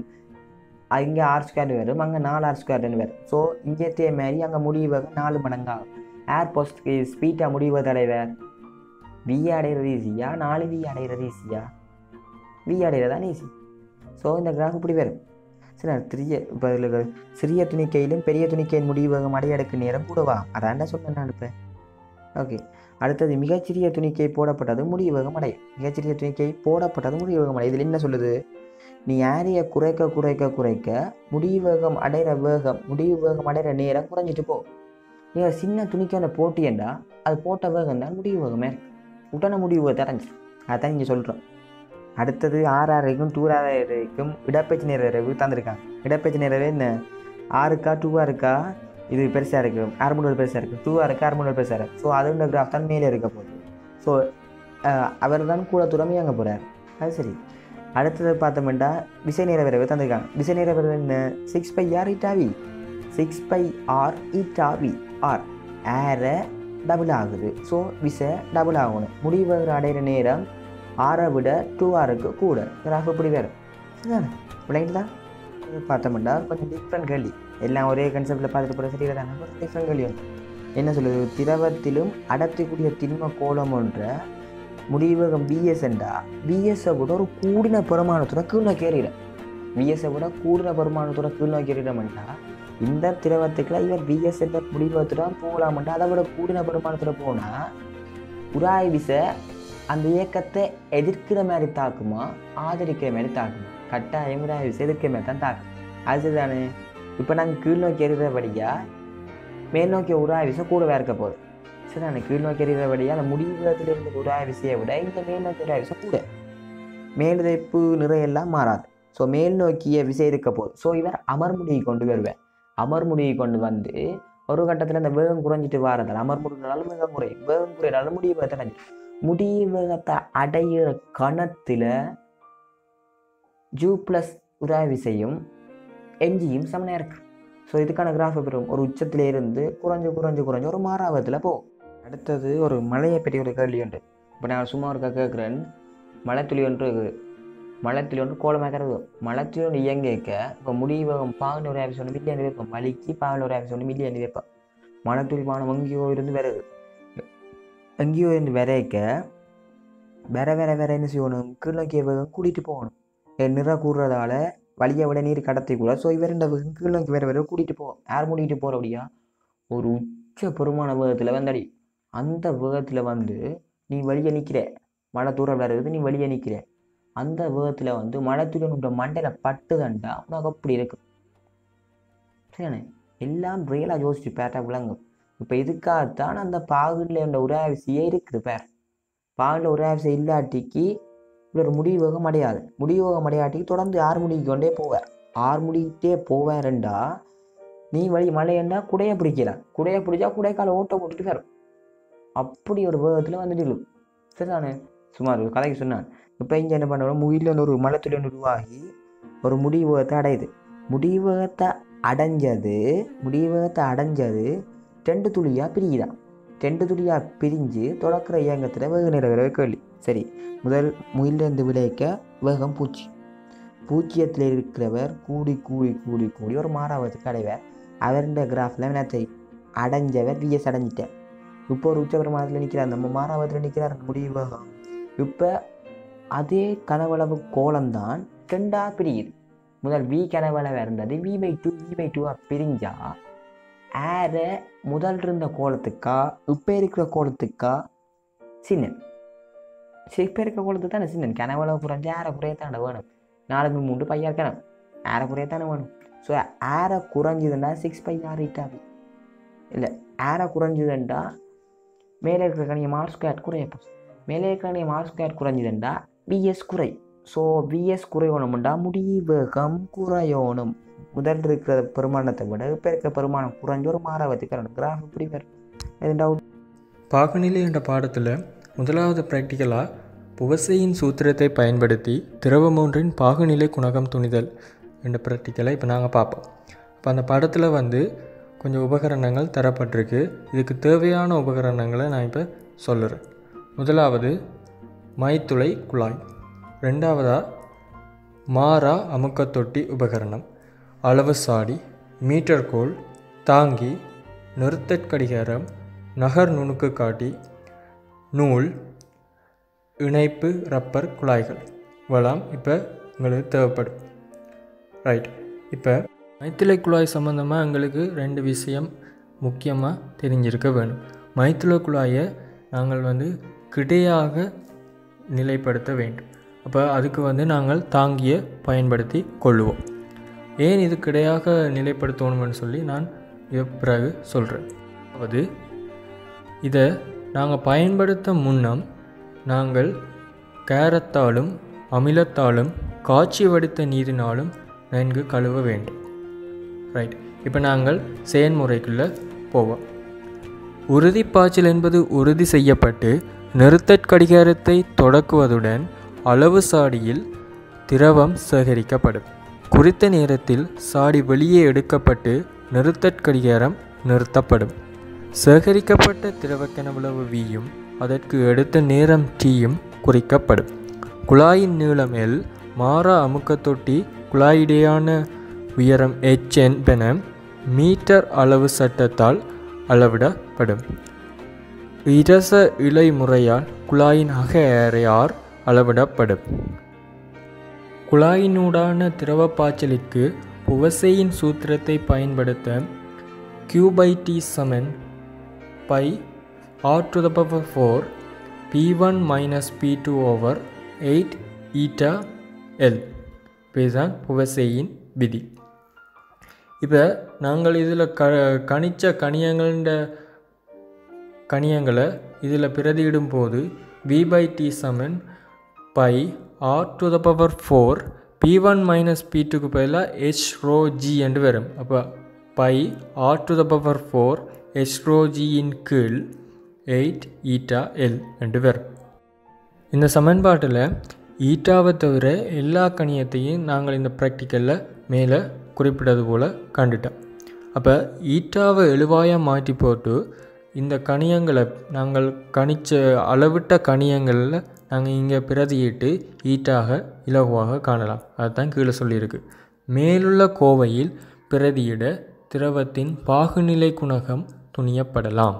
இங்கே ஆர் ஸ்கொயர் வரும் அங்கே நாலு ஆர் ஸ்கொயர்னு வரும் ஸோ இங்கே தே மாதிரி அங்கே முடிவு வேகம் நாலு மடங்காகும் ஏர் போஸ்ட்க்கு ஸ்பீட்டாக முடிவு தலைவர் வி அடைகிறது ஈஸியா நாலு வி அடைகிறது ஈஸியா வி அடைகிறது தான் ஈஸி ஸோ இந்த கிராஃப் இப்படி வரும் சரி சிறிய இப்போ இதில் சிறிய துணிக்கையிலும் பெரிய துணிக்கையின் முடிவகம் அடையடுக்கு நேரம் கூடவா அதான்டா சொன்னேன் நான் இப்போ ஓகே அடுத்தது மிகச்சிறிய துணிக்கை போடப்பட்டது முடிவகம் அடையும் மிகச்சிறிய துணிக்கை போடப்பட்டது முடிவகம் அடையும் இதில் என்ன சொல்லுது நீ ஏரியை குறைக்க குறைக்க குறைக்க முடிவகம் அடைகிற வேகம் முடிவு வேகம் அடைகிற நேரம் குறைஞ்சிட்டு போ நீங்கள் சின்ன துணிக்கு அந்த போட்டியண்டா அது போட்ட வேகம் தான் முடிவு வேகமே உடனே முடிவு வேகத்தை அடைஞ்சிடும் அதான் இங்கே சொல்கிறோம் அடுத்தது ஆறாரைக்கும் டூ ஆறாயிரம் இடப்பெச்சு நிறைவு தந்திருக்காங்க இடப்பெச்சு நிறைவு என்ன ஆறுக்கா டூவாக இருக்கா இது பெருசாக இருக்குது ஆறு மூணு பெருசாக இருக்குது டூவாக இருக்குது ஆறு மூணு பெருசாக இருக்குது ஸோ அதோட கிராஃப் தான் மேலே இருக்க போகுது ஸோ அவர் தான் கூட தூரம் இயங்க போகிறார் அது சரி அடுத்தது பார்த்தோம்னா விசை நிறைவு தந்திருக்காங்க விசை நிறைவு என்ன சிக்ஸ் பை ஆர் இட்டாவி சிக்ஸ் பை ஆர் இட்டாவி ஆர் ஏரை டபுள் ஆகுது ஸோ விசை டபுள் ஆகணும் முடிவு அடைகிற நேரம் ஆரை விட டூ ஆருக்கு கூட கிராஃப் இப்படி வேறு சரிதானே விளையாட்டு தான் பார்த்தோம்னா கொஞ்சம் டிஃப்ரெண்ட் கேள்வி எல்லாம் ஒரே கன்செப்டில் பார்த்துட்டு போகிற சரியில்லை தானே ஒரு டிஃப்ரெண்ட் கேள்வி ஒன்று என்ன சொல்லுது திரவத்திலும் அடர்த்திக்கூடிய திண்ம கோலம் என்ற முடிவகம் பிஎஸ் என்றா பிஎஸ்ஸை விட ஒரு கூடின பெருமானத்தோட கீழ் நோக்கி ஏறிட பிஎஸ்ஸை விட கூடின பெருமானத்தோட கீழ் நோக்கி ஏறிடமெண்டா இந்த திரவத்துக்குள்ள இவர் பிஎஸ் என்ற முடிவகத்தோட போகலாமெண்டா அதை விட கூடின பெருமானத்தோட போனால் உராய் விசை அந்த இயக்கத்தை எதிர்க்கிற மாதிரி தாக்குமா ஆதரிக்கிற மாதிரி தாக்குமா கட்டாயம் உராய் விசை எதிர்க்கிற மாதிரி தான் தாக்கும் அதுதானே இப்போ நாங்கள் கீழ் நோக்கி எறிகிறபடியாக மேல் நோக்கிய உராய் விசை கூடவே இருக்க போகுது சரி நான் கீழ் நோக்கி எறிகிறபடியாக அந்த முடிவுலத்தில் இருந்த உராய் விசையை விட இந்த மேல் நோக்கி உராய் விசை கூட மேல்தைப்பு நிறையெல்லாம் மாறாது ஸோ மேல் நோக்கிய விசை இருக்க போகுது ஸோ இவர் அமர்முடியை கொண்டு வருவேன் அமர்முடியை கொண்டு வந்து ஒரு கட்டத்தில் இந்த வேகம் குறைஞ்சிட்டு வாரதால் அமர்முடினாலும் வேகம் குறையும் வேகம் குறையினாலும் முடிவு வேகத்தை அடைஞ்சிடும் முடிவு வேகத்தை அடையிற கணத்தில் ஜூ ப்ளஸ் உராய் விசையும் எம்ஜியும் சமனாக இருக்கு ஸோ இதுக்கான கிராஃப் பெறும் ஒரு உச்சத்திலே இருந்து குறைஞ்சு குறைஞ்சு குறைஞ்சு ஒரு மாறாவத்தில் போகும் அடுத்தது ஒரு மலையை பற்றி ஒரு கேள்வி உண்டு இப்போ நான் சும்மா இருக்க கேட்குறேன் மலைத்துளி ஒன்று இருக்குது மலைத்துளி ஒன்று கோலமாக்கிறது மலைத்துளி ஒன்று இயங்கிக்க இப்போ முடிவகம் பாகன ஒரு ஆஃபீஸ் ஒன்று மில்லியன் வைப்போம் மலிக்கு பாகன ஒரு ஆஃபீஸ் ஒன்று மில்லியன் வைப்போம் மலைத்துளி பானம் எங்கேயோ இருந்து வருது எங்கேயோ இருந்து விரைக்க வேற வேற வேற என்ன செய்யணும் கீழ்நோக்கிய வேகம் கூட்டிகிட்டு போகணும் என் நிற கூடுறதால வழியை விட நீர் கடத்தி கூட ஸோ இவர் இந்த வேகம் கீழ்நோக்கி வேற வேற கூட்டிகிட்டு போவோம் யார் மூடிட்டு போகிறபடியா ஒரு உச்ச பெருமான வேகத்தில் வந்தடி அந்த வேகத்தில் வந்து நீ வழியை நிற்கிற மழை தூரம் வருது நீ வழியை நிற்கிற அந்த வேகத்தில் வந்து மழை தூரம் உன்ற மண்டையில் பட்டுதண்டா உனக்கு அப்படி இருக்கு சரிண்ணே எல்லாம் ரியலாக யோசிச்சு பேட்டா விளங்கும் இப்போ இதுக்காகத்தான் அந்த பாகுல என்ற உராவிசையே இருக்குது பேர் பாகுல உராவிசை இல்லாட்டிக்கு இப்படி ஒரு முடிவகம் அடையாது முடிவகம் அடையாட்டிக்கு தொடர்ந்து ஆறு முடிக்கு கொண்டே போவார் ஆறு முடிக்கிட்டே போவாருண்டா நீ வழி மழையண்டா குடையை பிடிக்கலாம் குடையை பிடிச்சா குடைக்கால ஓட்ட போட்டுட்டு வரும் அப்படி ஒரு வேகத்தில் வந்துட்டு இழுக்கும் சரிதானே சுமார் ஒரு கதைக்கு சொன்னான் இப்போ இங்கே என்ன பண்ணுறோம் முகிலில் ஒரு மலைத்துளி ஒன்று உருவாகி ஒரு முடிவகத்தை அடையுது முடிவகத்தை அடைஞ்சது முடிவகத்தை அடைஞ்சது ரெண்டு துளியாக பிரியுதான் ரெண்டு துளியாக பிரிஞ்சு தொடக்கிற இயங்கத்தில் வேக நிறைவேற கேள்வி சரி முதல் முயிலிருந்து விளைவிக்க வேகம் பூச்சி பூச்சியத்தில் இருக்கிறவர் கூடி கூடி கூடி கூடி ஒரு மாறாவதுக்கு அடைவார் அவருடைய கிராஃபில் வினத்தை அடைஞ்சவர் விஎஸ் அடைஞ்சிட்டார் இப்போ ஒரு உச்சபெருமானத்தில் நிற்கிறார் நம்ம மாறாவத்தில் நிற்கிறார் முடிவு வேகம் இப்போ அதே கனவளவு கோலம்தான் ரெண்டாக பிரியுது முதல் வி கனவளவு இருந்தது V by two V by டூவாக பிரிஞ்சா ஏற முதல் இருந்த கோலத்துக்கா இப்போ இருக்கிற கோலத்துக்கா சின்னன் சரி இப்போ இருக்கிற கோலத்துக்கு தானே சின்னன் கனவளவு குறைஞ்சு ஏற குறையத்தானே வேணும் நாலு மூன்று பையா இருக்கணும் ஏற குறையத்தானே வேணும் ஸோ ஏற குறைஞ்சதுன்னா சிக்ஸ் பை ஆறு இட்டாவி இல்லை ஏற குறைஞ்சதுண்டா மேலே இருக்கிற கணிய மார்க் ஸ்கொயர் குறையப்போ மேலே இருக்கிற கணிய மார்க் ஸ்கொயர் குறைஞ்சதுண்டா விஎஸ் குறை ஸோ விஎஸ் குறையணும்டா முடிவேகம் குறையணும் முதல் இருக்கிற பெருமானத்தை விட இப்போ இருக்கிற பெருமானம் குறைஞ்ச ஒரு மாறாவதுக்கு கிராஃப் இப்படி வரும் எது டவுட் பாகநிலை என்ற பாடத்தில் முதலாவது ப்ராக்டிக்கலாக புவசையின் சூத்திரத்தை பயன்படுத்தி திரவம் ஒன்றின் பாகுநிலை குணகம் துணிதல் என்ற ப்ராக்டிக்கலை இப்போ நாங்கள் பார்ப்போம் இப்போ அந்த படத்தில் வந்து கொஞ்சம் உபகரணங்கள் தரப்பட்டிருக்கு இதுக்கு தேவையான உபகரணங்களை நான் இப்போ சொல்லுறேன் முதலாவது மைத்துளை குழாய் ரெண்டாவதாக மாறா அமுக்கத்தொட்டி உபகரணம் அளவு சாடி மீட்டர் கோல் தாங்கி நிறுத்தற்கடிகாரம் நகர் நுணுக்கு காட்டி நூல் இணைப்பு ரப்பர் குழாய்கள் இவ்வளோலாம் இப்போ எங்களுக்கு தேவைப்படும் ரைட் இப்போ மைத்திலை குழாய் சம்மந்தமாக எங்களுக்கு ரெண்டு விஷயம் முக்கியமாக தெரிஞ்சிருக்க வேணும் மைத்திலை குழாயை நாங்கள் வந்து கிடையாக நிலைப்படுத்த வேண்டும் அப்போ அதுக்கு வந்து நாங்கள் தாங்கிய பயன்படுத்தி கொள்ளுவோம் ஏன் இது கிடையாக நிலைப்படுத்தணும்னு சொல்லி நான் இதை பிறகு சொல்கிறேன் அதாவது இதை நாங்கள் பயன்படுத்த முன்னம் நாங்கள் கேரத்தாலும் அமிலத்தாலும் காய்ச்சி வடித்த நீரினாலும் நன்கு கழுவ வேண்டும் ரைட் இப்போ நாங்கள் செயல்முறைக்குள்ளே போவோம் உறுதிப்பாய்ச்சல் என்பது உறுதி செய்யப்பட்டு நிறுத்தற் கடிகாரத்தை தொடக்குவதுடன் அளவு சாடியில் திரவம் சேகரிக்கப்படும் குறித்த நேரத்தில் சாடி வெளியே எடுக்கப்பட்டு நிறுத்தற் கடிகாரம் நிறுத்தப்படும் சேகரிக்கப்பட்ட திரவக்கெனவுளவு வீயும் அதற்கு எடுத்த நேரம் டீயும் குறிக்கப்படும் குழாயின் நீளம் எல் மாறா அமுக்கத் தொட்டி குழாயிடையான உயரம் எச் என்பன மீட்டர் அளவு சட்டத்தால் அளவிடப்படும் இரச இலை முறையால் குழாயின் அக ஏறையார் அளவிடப்படும் குழாயினூடான திரவ பாய்ச்சலுக்கு புவசையின் சூத்திரத்தை பயன்படுத்த Q by T சமன் pi R to the power four P one minus P two over eight eta L இதுதான் புவசையின் விதி இப்போ நாங்கள் இதில் க கணிச்ச கணியங்கள்ன்ற கணியங்களை இதில் பிரதியிடும் போது வி பை டி சமன் pi R to the power four P one minus P டூக்கு பதிலாக ஹெச் ரோ ஜி என்று வரும் அப்போ pi R to the power four H rho ஜியின் கீழ் எயிட் ஈட்டா எல் என்று வரும் இந்த சமன்பாட்டில் ஈட்டாவை தவிர எல்லா கணியத்தையும் நாங்கள் இந்த ப்ராக்டிக்கலில் மேலே குறிப்பிட்டது போல் கண்டுட்டோம் அப்போ ஈட்டாவை எழுவாயாக மாற்றி போட்டு இந்த கணியங்களை நாங்கள் கணிச்ச அளவிட்ட கணியங்களில் நாங்கள் இங்கே பிரதியிட்டு ஈட்டாக இலகுவாக காணலாம் அதுதான் கீழே சொல்லியிருக்கு மேலுள்ள கோவையில் பிரதியிட திரவத்தின் பாகுநிலை குணகம் துணியப்படலாம்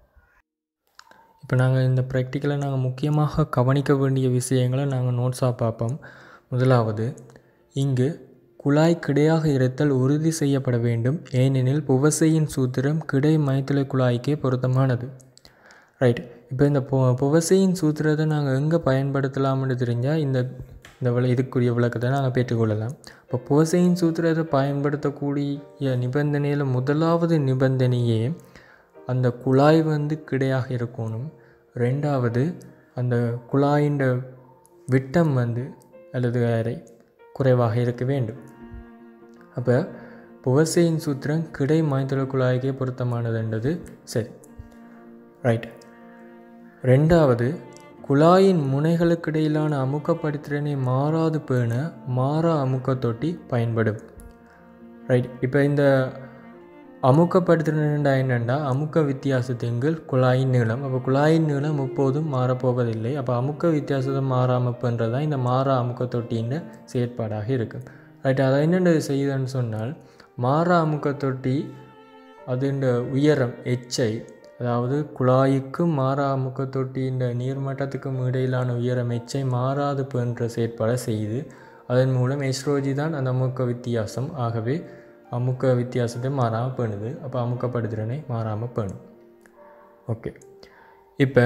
இப்போ நாங்கள் இந்த ப்ராக்டிக்கலை நாங்கள் முக்கியமாக கவனிக்க வேண்டிய விஷயங்களை நாங்கள் நோட்ஸாக பார்ப்போம் முதலாவது இங்கு குழாய் கிடையாக இருத்தல் உறுதி செய்யப்பட வேண்டும் ஏனெனில் புவசையின் சூத்திரம் கிடை மைத்திலை குழாய்க்கே பொருத்தமானது ரைட் இப்போ இந்த பு புவசையின் சூத்திரத்தை நாங்கள் எங்கே பயன்படுத்தலாம்னு தெரிஞ்சால் இந்த இந்த விள இதுக்குரிய விளக்கத்தை நாங்கள் பெற்றுக்கொள்ளலாம் இப்போ புவசையின் சூத்திரத்தை பயன்படுத்தக்கூடிய நிபந்தனையில் முதலாவது நிபந்தனையே அந்த குழாய் வந்து கிடையாக இருக்கணும் ரெண்டாவது அந்த குழாயின் விட்டம் வந்து அல்லது அறை குறைவாக இருக்க வேண்டும் அப்போ புவசையின் சூத்திரம் கிடை மாய்தள குழாய்க்கே பொருத்தமானதுன்றது சரி ரைட் ரெண்டாவது குழாயின் முனைகளுக்கிடையிலான அமுக்கப்படுத்திறனை மாறாது பேண மாறா அமுக்க தொட்டி பயன்படும் ரைட் இப்போ இந்த அமுக்கப்படுத்தினா என்னென்னா அமுக்க வித்தியாசத்தின்கள் குழாயின் நீளம் அப்போ குழாயின் நீளம் எப்போதும் மாறப்போவதில்லை அப்போ அமுக்க வித்தியாசத்தை மாறாமல் பண்ணுறது தான் இந்த மாறா அமுக்க தொட்டியின் செயற்பாடாக இருக்கும் ரைட் அதை என்னென்ன செய்யுதுன்னு சொன்னால் மாறா அமுக்க தொட்டி அதுண்ட உயரம் எச்சை அதாவது குழாய்க்கும் மாறா அமுக்க தொட்டியின் நீர்மட்டத்துக்கும் இடையிலான உயரம் எச்சை மாறாது போன்ற செயற்பாடை செய்து அதன் மூலம் எஸ்ரோஜி தான் அந்த அமுக்க வித்தியாசம் ஆகவே அமுக்க வித்தியாசத்தை மாறாமல் பண்ணுது அப்போ அமுக்கப்படுத்திறனை மாறாமல் பண்ணும் ஓகே இப்போ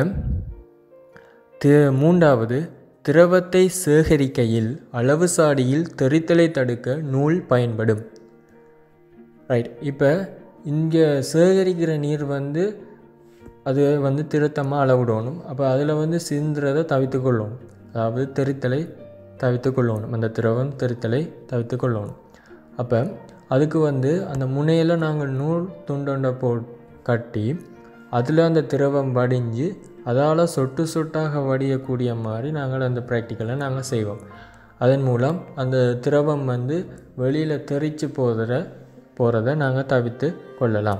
தி மூன்றாவது திரவத்தை சேகரிக்கையில் அளவு சாடியில் தெறித்தலை தடுக்க நூல் பயன்படும் ரைட் இப்போ இங்கே சேகரிக்கிற நீர் வந்து அது வந்து திருத்தமாக அளவிடணும் அப்போ அதில் வந்து சிந்துறதை தவித்து கொள்ளணும் அதாவது தெறித்தலை தவித்து கொள்ளணும் அந்த திரவம் தெறித்தலை தவித்து கொள்ளணும் அப்போ அதுக்கு வந்து அந்த முனையில் நாங்கள் நூல் துண்டொண்டை போ கட்டி அதில் அந்த திரவம் வடிஞ்சு அதால் சொட்டு சொட்டாக வடியக்கூடிய மாதிரி நாங்கள் அந்த ப்ராக்டிக்கலை நாங்கள் செய்வோம் அதன் மூலம் அந்த திரவம் வந்து வெளியில் தெரிச்சு போகிற போகிறத நாங்கள் தவிர்த்து கொள்ளலாம்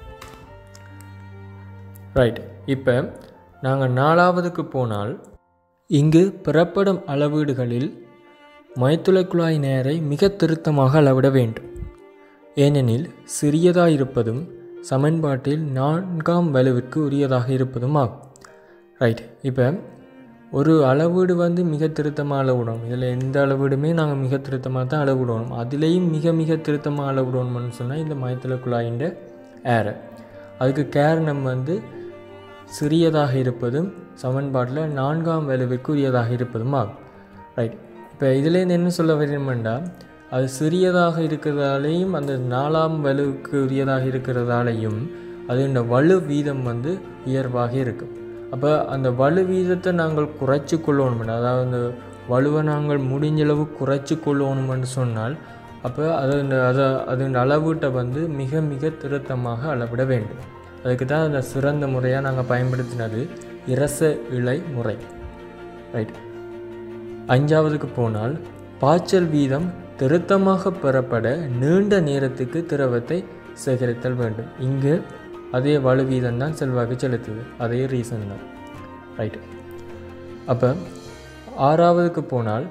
ரைட் இப்போ நாங்கள் நாலாவதுக்கு போனால் இங்கு பெறப்படும் அளவீடுகளில் மைத்துளை குழாய் நேரை மிக திருத்தமாக அளவிட வேண்டும் ஏனெனில் சிறியதாக இருப்பதும் சமன்பாட்டில் நான்காம் வலுவிற்கு உரியதாக இருப்பதும் ஆகும் ரைட் இப்போ ஒரு அளவீடு வந்து மிக திருத்தமாக அளவிடணும் இதில் எந்த அளவீடுமே நாங்கள் மிக திருத்தமாக தான் அளவிடணும் அதுலேயும் மிக மிக திருத்தமாக அளவிடணும்னு சொன்னால் இந்த மயத்தில் குழாயின் ஏரை அதுக்கு காரணம் வந்து சிறியதாக இருப்பதும் சமன்பாட்டில் நான்காம் வலுவிற்கு உரியதாக இருப்பதும் ஆகும் ரைட் இப்போ இதுலேருந்து என்ன சொல்ல வேணுமெண்டா அது சிறியதாக இருக்கிறதாலேயும் அந்த நாலாம் வலுவுக்கு உரியதாக இருக்கிறதாலையும் அது இந்த வலு வீதம் வந்து உயர்வாக இருக்கும் அப்போ அந்த வலு வீதத்தை நாங்கள் குறைச்சி கொள்ளணும் அதாவது அந்த வலுவை நாங்கள் முடிஞ்சளவு குறைச்சி கொள்ளணும்னு சொன்னால் அப்போ அது இந்த அதை அதன் அளவீட்டை வந்து மிக மிக திருத்தமாக அளவிட வேண்டும் அதுக்கு தான் அந்த சிறந்த முறையாக நாங்கள் பயன்படுத்தினது இரச இலை முறை ரைட் அஞ்சாவதுக்கு போனால் பாய்ச்சல் வீதம் திருத்தமாக பெறப்பட நீண்ட நேரத்துக்கு திரவத்தை சேகரித்தல் வேண்டும் இங்கு அதே வலு வீதம் தான் செல்வாக்கு செலுத்துது அதே ரீசன் தான் ரைட் அப்போ ஆறாவதுக்கு போனால்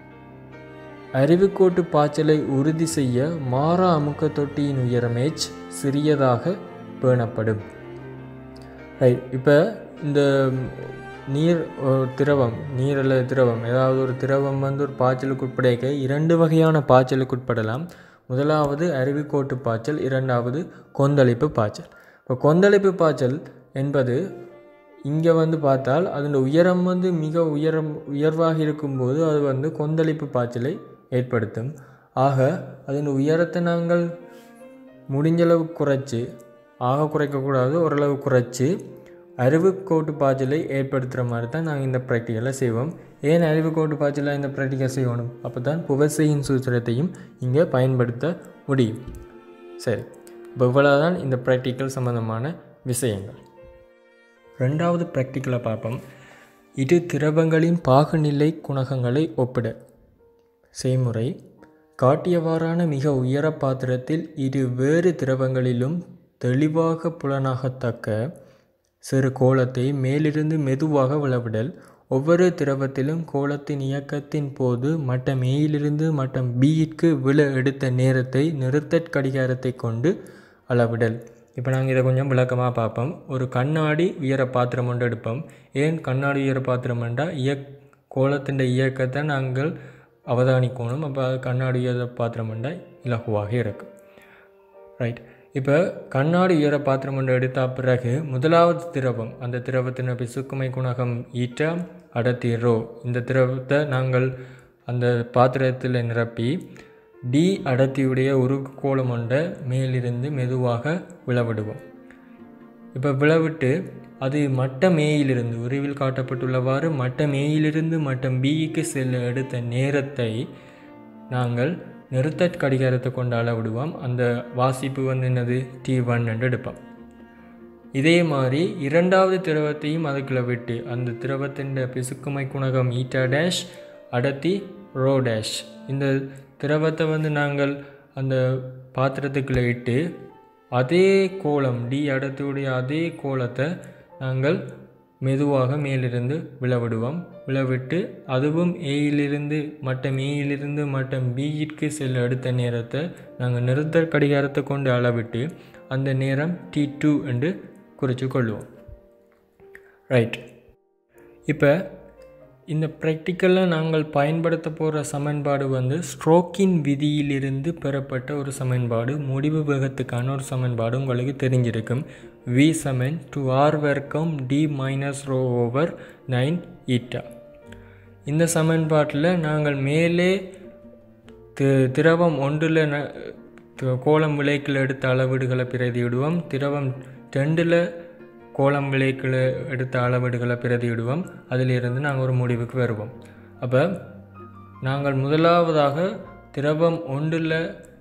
அறிவுக்கோட்டு பாய்ச்சலை உறுதி செய்ய மாறா அமுக்க தொட்டியின் உயரம் h சிறியதாக பேணப்படும் ரைட் இப்போ இந்த நீர் ஒரு திரவம் நீர் அல்லது திரவம் ஏதாவது ஒரு திரவம் வந்து ஒரு பாய்ச்சலுக்கு உட்படைக்க இரண்டு வகையான பாய்ச்சலுக்கு உட்படலாம் முதலாவது அருவிக்கோட்டு பாய்ச்சல் இரண்டாவது கொந்தளிப்பு பாய்ச்சல் இப்போ கொந்தளிப்பு பாய்ச்சல் என்பது இங்கே வந்து பார்த்தால் அதன் உயரம் வந்து மிக உயரம் உயர்வாக இருக்கும்போது அது வந்து கொந்தளிப்பு பாய்ச்சலை ஏற்படுத்தும் ஆக அதன் உயரத்தை நாங்கள் முடிஞ்சளவு குறைச்சி ஆக குறைக்கக்கூடாது ஓரளவு குறைச்சி அறிவுக்கோட்டு பாய்ச்சலை ஏற்படுத்துகிற மாதிரி தான் நாங்கள் இந்த ப்ராக்டிக்கலை செய்வோம் ஏன் அறிவுக்கோட்டு பாய்ச்சலை இந்த ப்ராக்டிக்கல் செய்யணும் அப்போ தான் புவசையின் சூத்திரத்தையும் இங்கே பயன்படுத்த முடியும் சரி இப்போ இவ்வளோதான் இந்த ப்ராக்டிக்கல் சம்பந்தமான விஷயங்கள் ரெண்டாவது ப்ராக்டிக்கலை பார்ப்போம் இரு திரவங்களின் பாகுநிலை குணகங்களை ஒப்பிட செய்முறை காட்டியவாறான மிக உயர பாத்திரத்தில் இரு வேறு திரவங்களிலும் தெளிவாக புலனாகத்தக்க சிறு கோலத்தை மேலிருந்து மெதுவாக விளவிடல் ஒவ்வொரு திரவத்திலும் கோலத்தின் இயக்கத்தின் போது மட்டம் ஏயிலிருந்து மட்டம் பியிற்கு விழ எடுத்த நேரத்தை நிறுத்தற் கடிகாரத்தை கொண்டு அளவிடல் இப்போ நாங்கள் இதை கொஞ்சம் விளக்கமாக பார்ப்போம் ஒரு கண்ணாடி உயர பாத்திரம் ஒன்று எடுப்போம் ஏன் கண்ணாடி உயர பாத்திரம் என்றால் இயக் கோலத்தின் இயக்கத்தை நாங்கள் அவதானிக்கணும் அப்போ அது கண்ணாடி உயர பாத்திரம் என்றால் இலகுவாக இருக்கும் ரைட் இப்போ கண்ணாடி உயர பாத்திரம் ஒன்று எடுத்த பிறகு முதலாவது திரவம் அந்த திரவத்தின் பிசுக்குமை குணகம் ஈட்டா அடர்த்தி ரோ இந்த திரவத்தை நாங்கள் அந்த பாத்திரத்தில் நிரப்பி டி அடர்த்தியுடைய ஒரு கோலம் ஒன்றை மேலிருந்து மெதுவாக விளவிடுவோம் இப்போ விளவிட்டு அது மட்டம் ஏயிலிருந்து உருவில் காட்டப்பட்டுள்ளவாறு மட்டம் ஏயிலிருந்து மட்டம் பிக்கு செல்ல எடுத்த நேரத்தை நாங்கள் நிறுத்தற் கடிகாரத்தை கொண்டு அளவிடுவோம் அந்த வாசிப்பு வந்து என்னது டி ஒன் என்று எடுப்போம் இதே மாதிரி இரண்டாவது திரவத்தையும் அதுக்குள்ள விட்டு அந்த திரவத்தின் பிசுக்குமை குணகம் ஈட்டா டேஷ் அடர்த்தி ரோ டேஷ் இந்த திரவத்தை வந்து நாங்கள் அந்த பாத்திரத்துக்குள்ளே இட்டு அதே கோலம் டி அடர்த்தியுடைய அதே கோலத்தை நாங்கள் மெதுவாக மேலிருந்து விளவிடுவோம் விளவிட்டு அதுவும் ஏயிலிருந்து மட்டம் ஏயிலிருந்து மட்டம் பியிற்கு செல்ல அடுத்த நேரத்தை நாங்கள் நிறுத்த கடிகாரத்தை கொண்டு அளவிட்டு அந்த நேரம் டி டூ என்று குறித்து கொள்வோம் ரைட் இப்போ இந்த ப்ராக்டிக்கலில் நாங்கள் பயன்படுத்த போகிற சமன்பாடு வந்து ஸ்ட்ரோக்கின் விதியிலிருந்து பெறப்பட்ட ஒரு சமன்பாடு முடிவு வேகத்துக்கான ஒரு சமன்பாடு உங்களுக்கு தெரிஞ்சிருக்கும் வி சமன் டு ஆர் வர்க்கம் D minus rho over nine eta இந்த சமன்பாட்டில் நாங்கள் மேலே தி திரவம் ஒன்றில் ந தி- கோலம் விலைக்கில் எடுத்த அளவீடுகளை பிரதியிடுவோம் திரவம் ரெண்டில் கோலம் விலைக்கில் எடுத்த அளவீடுகளை பிரதியிடுவோம் அதிலிருந்து நாங்கள் ஒரு முடிவுக்கு வருவோம் அப்போ நாங்கள் முதலாவதாக திரவம் ஒன்றில்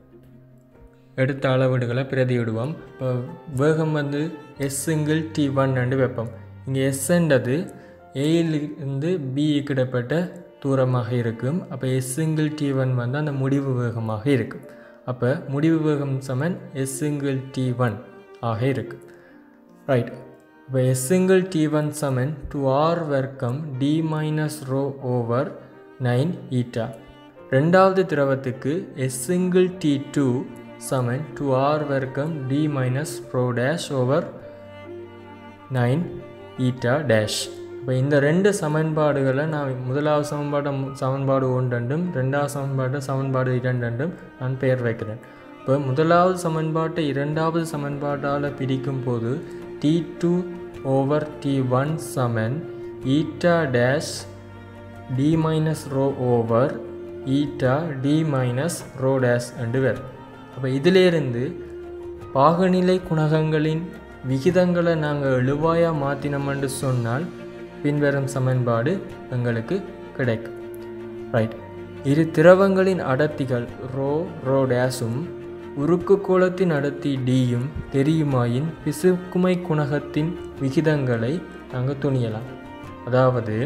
எடுத்த அளவீடுகளை பிரதியிடுவோம் இப்போ வேகம் வந்து எஸ் சிங்கிள் டி ஒன் ரெண்டு வைப்போம் இங்கே எஸ்ன்றது ஏயிலிருந்து பி கிடப்பட்ட தூரமாக இருக்கும் அப்போ எஸ் சிங்கிள் டி ஒன் வந்து அந்த முடிவு வேகமாக இருக்கும் அப்போ முடிவு வேகம் சமன் எஸ் சிங்கிள் டி ஒன் ஆக இருக்கு ரைட் இப்போ எஸ் சிங்கிள் டி ஒன் சமன் டு ஆர் வர்க்கம் D minus rho over nine eta ரெண்டாவது திரவத்துக்கு எஸ் சிங்கிள் டி டூ சமன் டூ ஆர் வர்க்கம் D minus rho dash over nine eta dash இப்போ இந்த ரெண்டு சமன்பாடுகளை நான் முதலாவது சமன்பாடு சமன்பாடு ஒன்றெண்டும் ரெண்டாவது சமன்பாடு சமன்பாடு இரண்டெண்டும் நான் பெயர் வைக்கிறேன் இப்போ முதலாவது சமன்பாட்டை இரண்டாவது சமன்பாட்டால் பிரிக்கும் போது T two over T one சமன் eta dash D minus rho over eta D minus rho dash என்று வரும் அப்போ இதிலிருந்து பாகுநிலை குணகங்களின் விகிதங்களை நாங்கள் எழுவாயாக மாற்றினோம்னு சொன்னால் பின்வரும் சமன்பாடு எங்களுக்கு கிடைக்கும் ரைட் இரு திரவங்களின் அடர்த்திகள் ரோ ரோ டேஸும் உருக்கு கோலத்தின் அடர்த்தி டியும் தெரியுமாயின் பிசுக்குமை குணகத்தின் விகிதங்களை நாங்கள் துணியலாம் அதாவது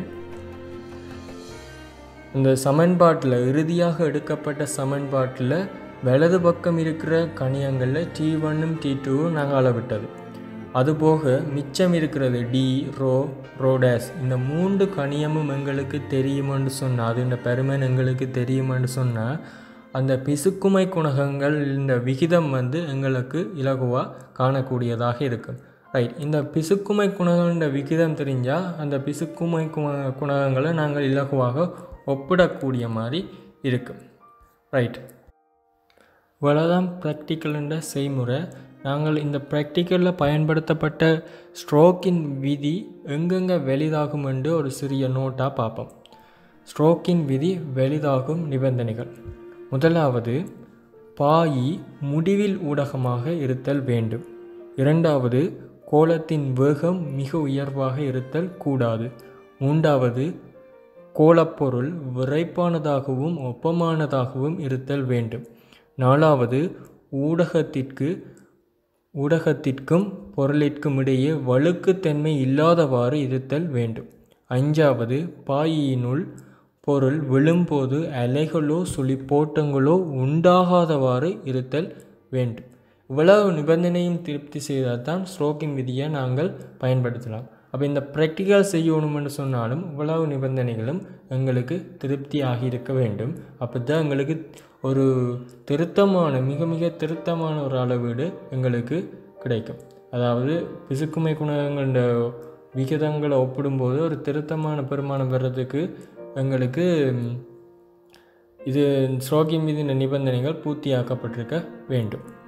இந்த சமன்பாட்டில் இறுதியாக எடுக்கப்பட்ட சமன்பாட்டில் வலது பக்கம் இருக்கிற கணியங்களில் டி ஒன்னும் டி டூவும் நாங்கள் அளவிட்டது அதுபோக மிச்சம் இருக்கிறது டி ரோ ரோடேஸ் இந்த மூன்று கணியமும் எங்களுக்கு தெரியுமென்று சொன்னால் அது இந்த பெருமன் எங்களுக்கு தெரியுமென்று சொன்னால் அந்த பிசுக்குமை குணகங்கள் இந்த விகிதம் வந்து எங்களுக்கு இலகுவாக காணக்கூடியதாக இருக்கும் ரைட் இந்த பிசுக்குமை குணகங்கள விகிதம் தெரிஞ்சால் அந்த பிசுக்குமை குண குணகங்களை நாங்கள் இலகுவாக ஒப்பிடக்கூடிய மாதிரி இருக்கும் ரைட் இவ்வளோதான் ப்ராக்டிக்கலுன்ற செய்முறை நாங்கள் இந்த ப்ராக்டிக்கலில் பயன்படுத்தப்பட்ட ஸ்ட்ரோக்கின் விதி எங்கெங்கே வெளிதாகும் என்று ஒரு சிறிய நோட்டாக பார்ப்போம் ஸ்ட்ரோக்கின் விதி வெளிதாகும் நிபந்தனைகள் முதலாவது பாயி முடிவில் ஊடகமாக இருத்தல் வேண்டும் இரண்டாவது கோலத்தின் வேகம் மிக உயர்வாக இருத்தல் கூடாது மூன்றாவது கோலப்பொருள் விரைப்பானதாகவும் ஒப்பமானதாகவும் இருத்தல் வேண்டும் நாலாவது ஊடகத்திற்கு ஊடகத்திற்கும் பொருளிற்கும் இடையே வழுக்குத்தன்மை இல்லாதவாறு இருத்தல் வேண்டும் அஞ்சாவது பாயினுள் பொருள் விழும்போது அலைகளோ சுழிப்போட்டங்களோ உண்டாகாதவாறு இருத்தல் வேண்டும் இவ்வளவு நிபந்தனையும் திருப்தி செய்தால் தான் ஸ்ட்ரோக்கிங் விதியை நாங்கள் பயன்படுத்தலாம் அப்போ இந்த ப்ராக்டிக்கல் செய்யணும்னு சொன்னாலும் இவ்வளவு நிபந்தனைகளும் எங்களுக்கு திருப்தியாகி இருக்க வேண்டும் அப்போ தான் எங்களுக்கு ஒரு திருத்தமான மிக மிக திருத்தமான ஒரு அளவீடு எங்களுக்கு கிடைக்கும் அதாவது பிசுக்குமை குணங்கள விகிதங்களை ஒப்பிடும்போது ஒரு திருத்தமான பெருமானம் வர்றதுக்கு எங்களுக்கு இது ஸ்ட்ரோக்கிங் மீது நிபந்தனைகள் பூர்த்தியாக்கப்பட்டிருக்க வேண்டும்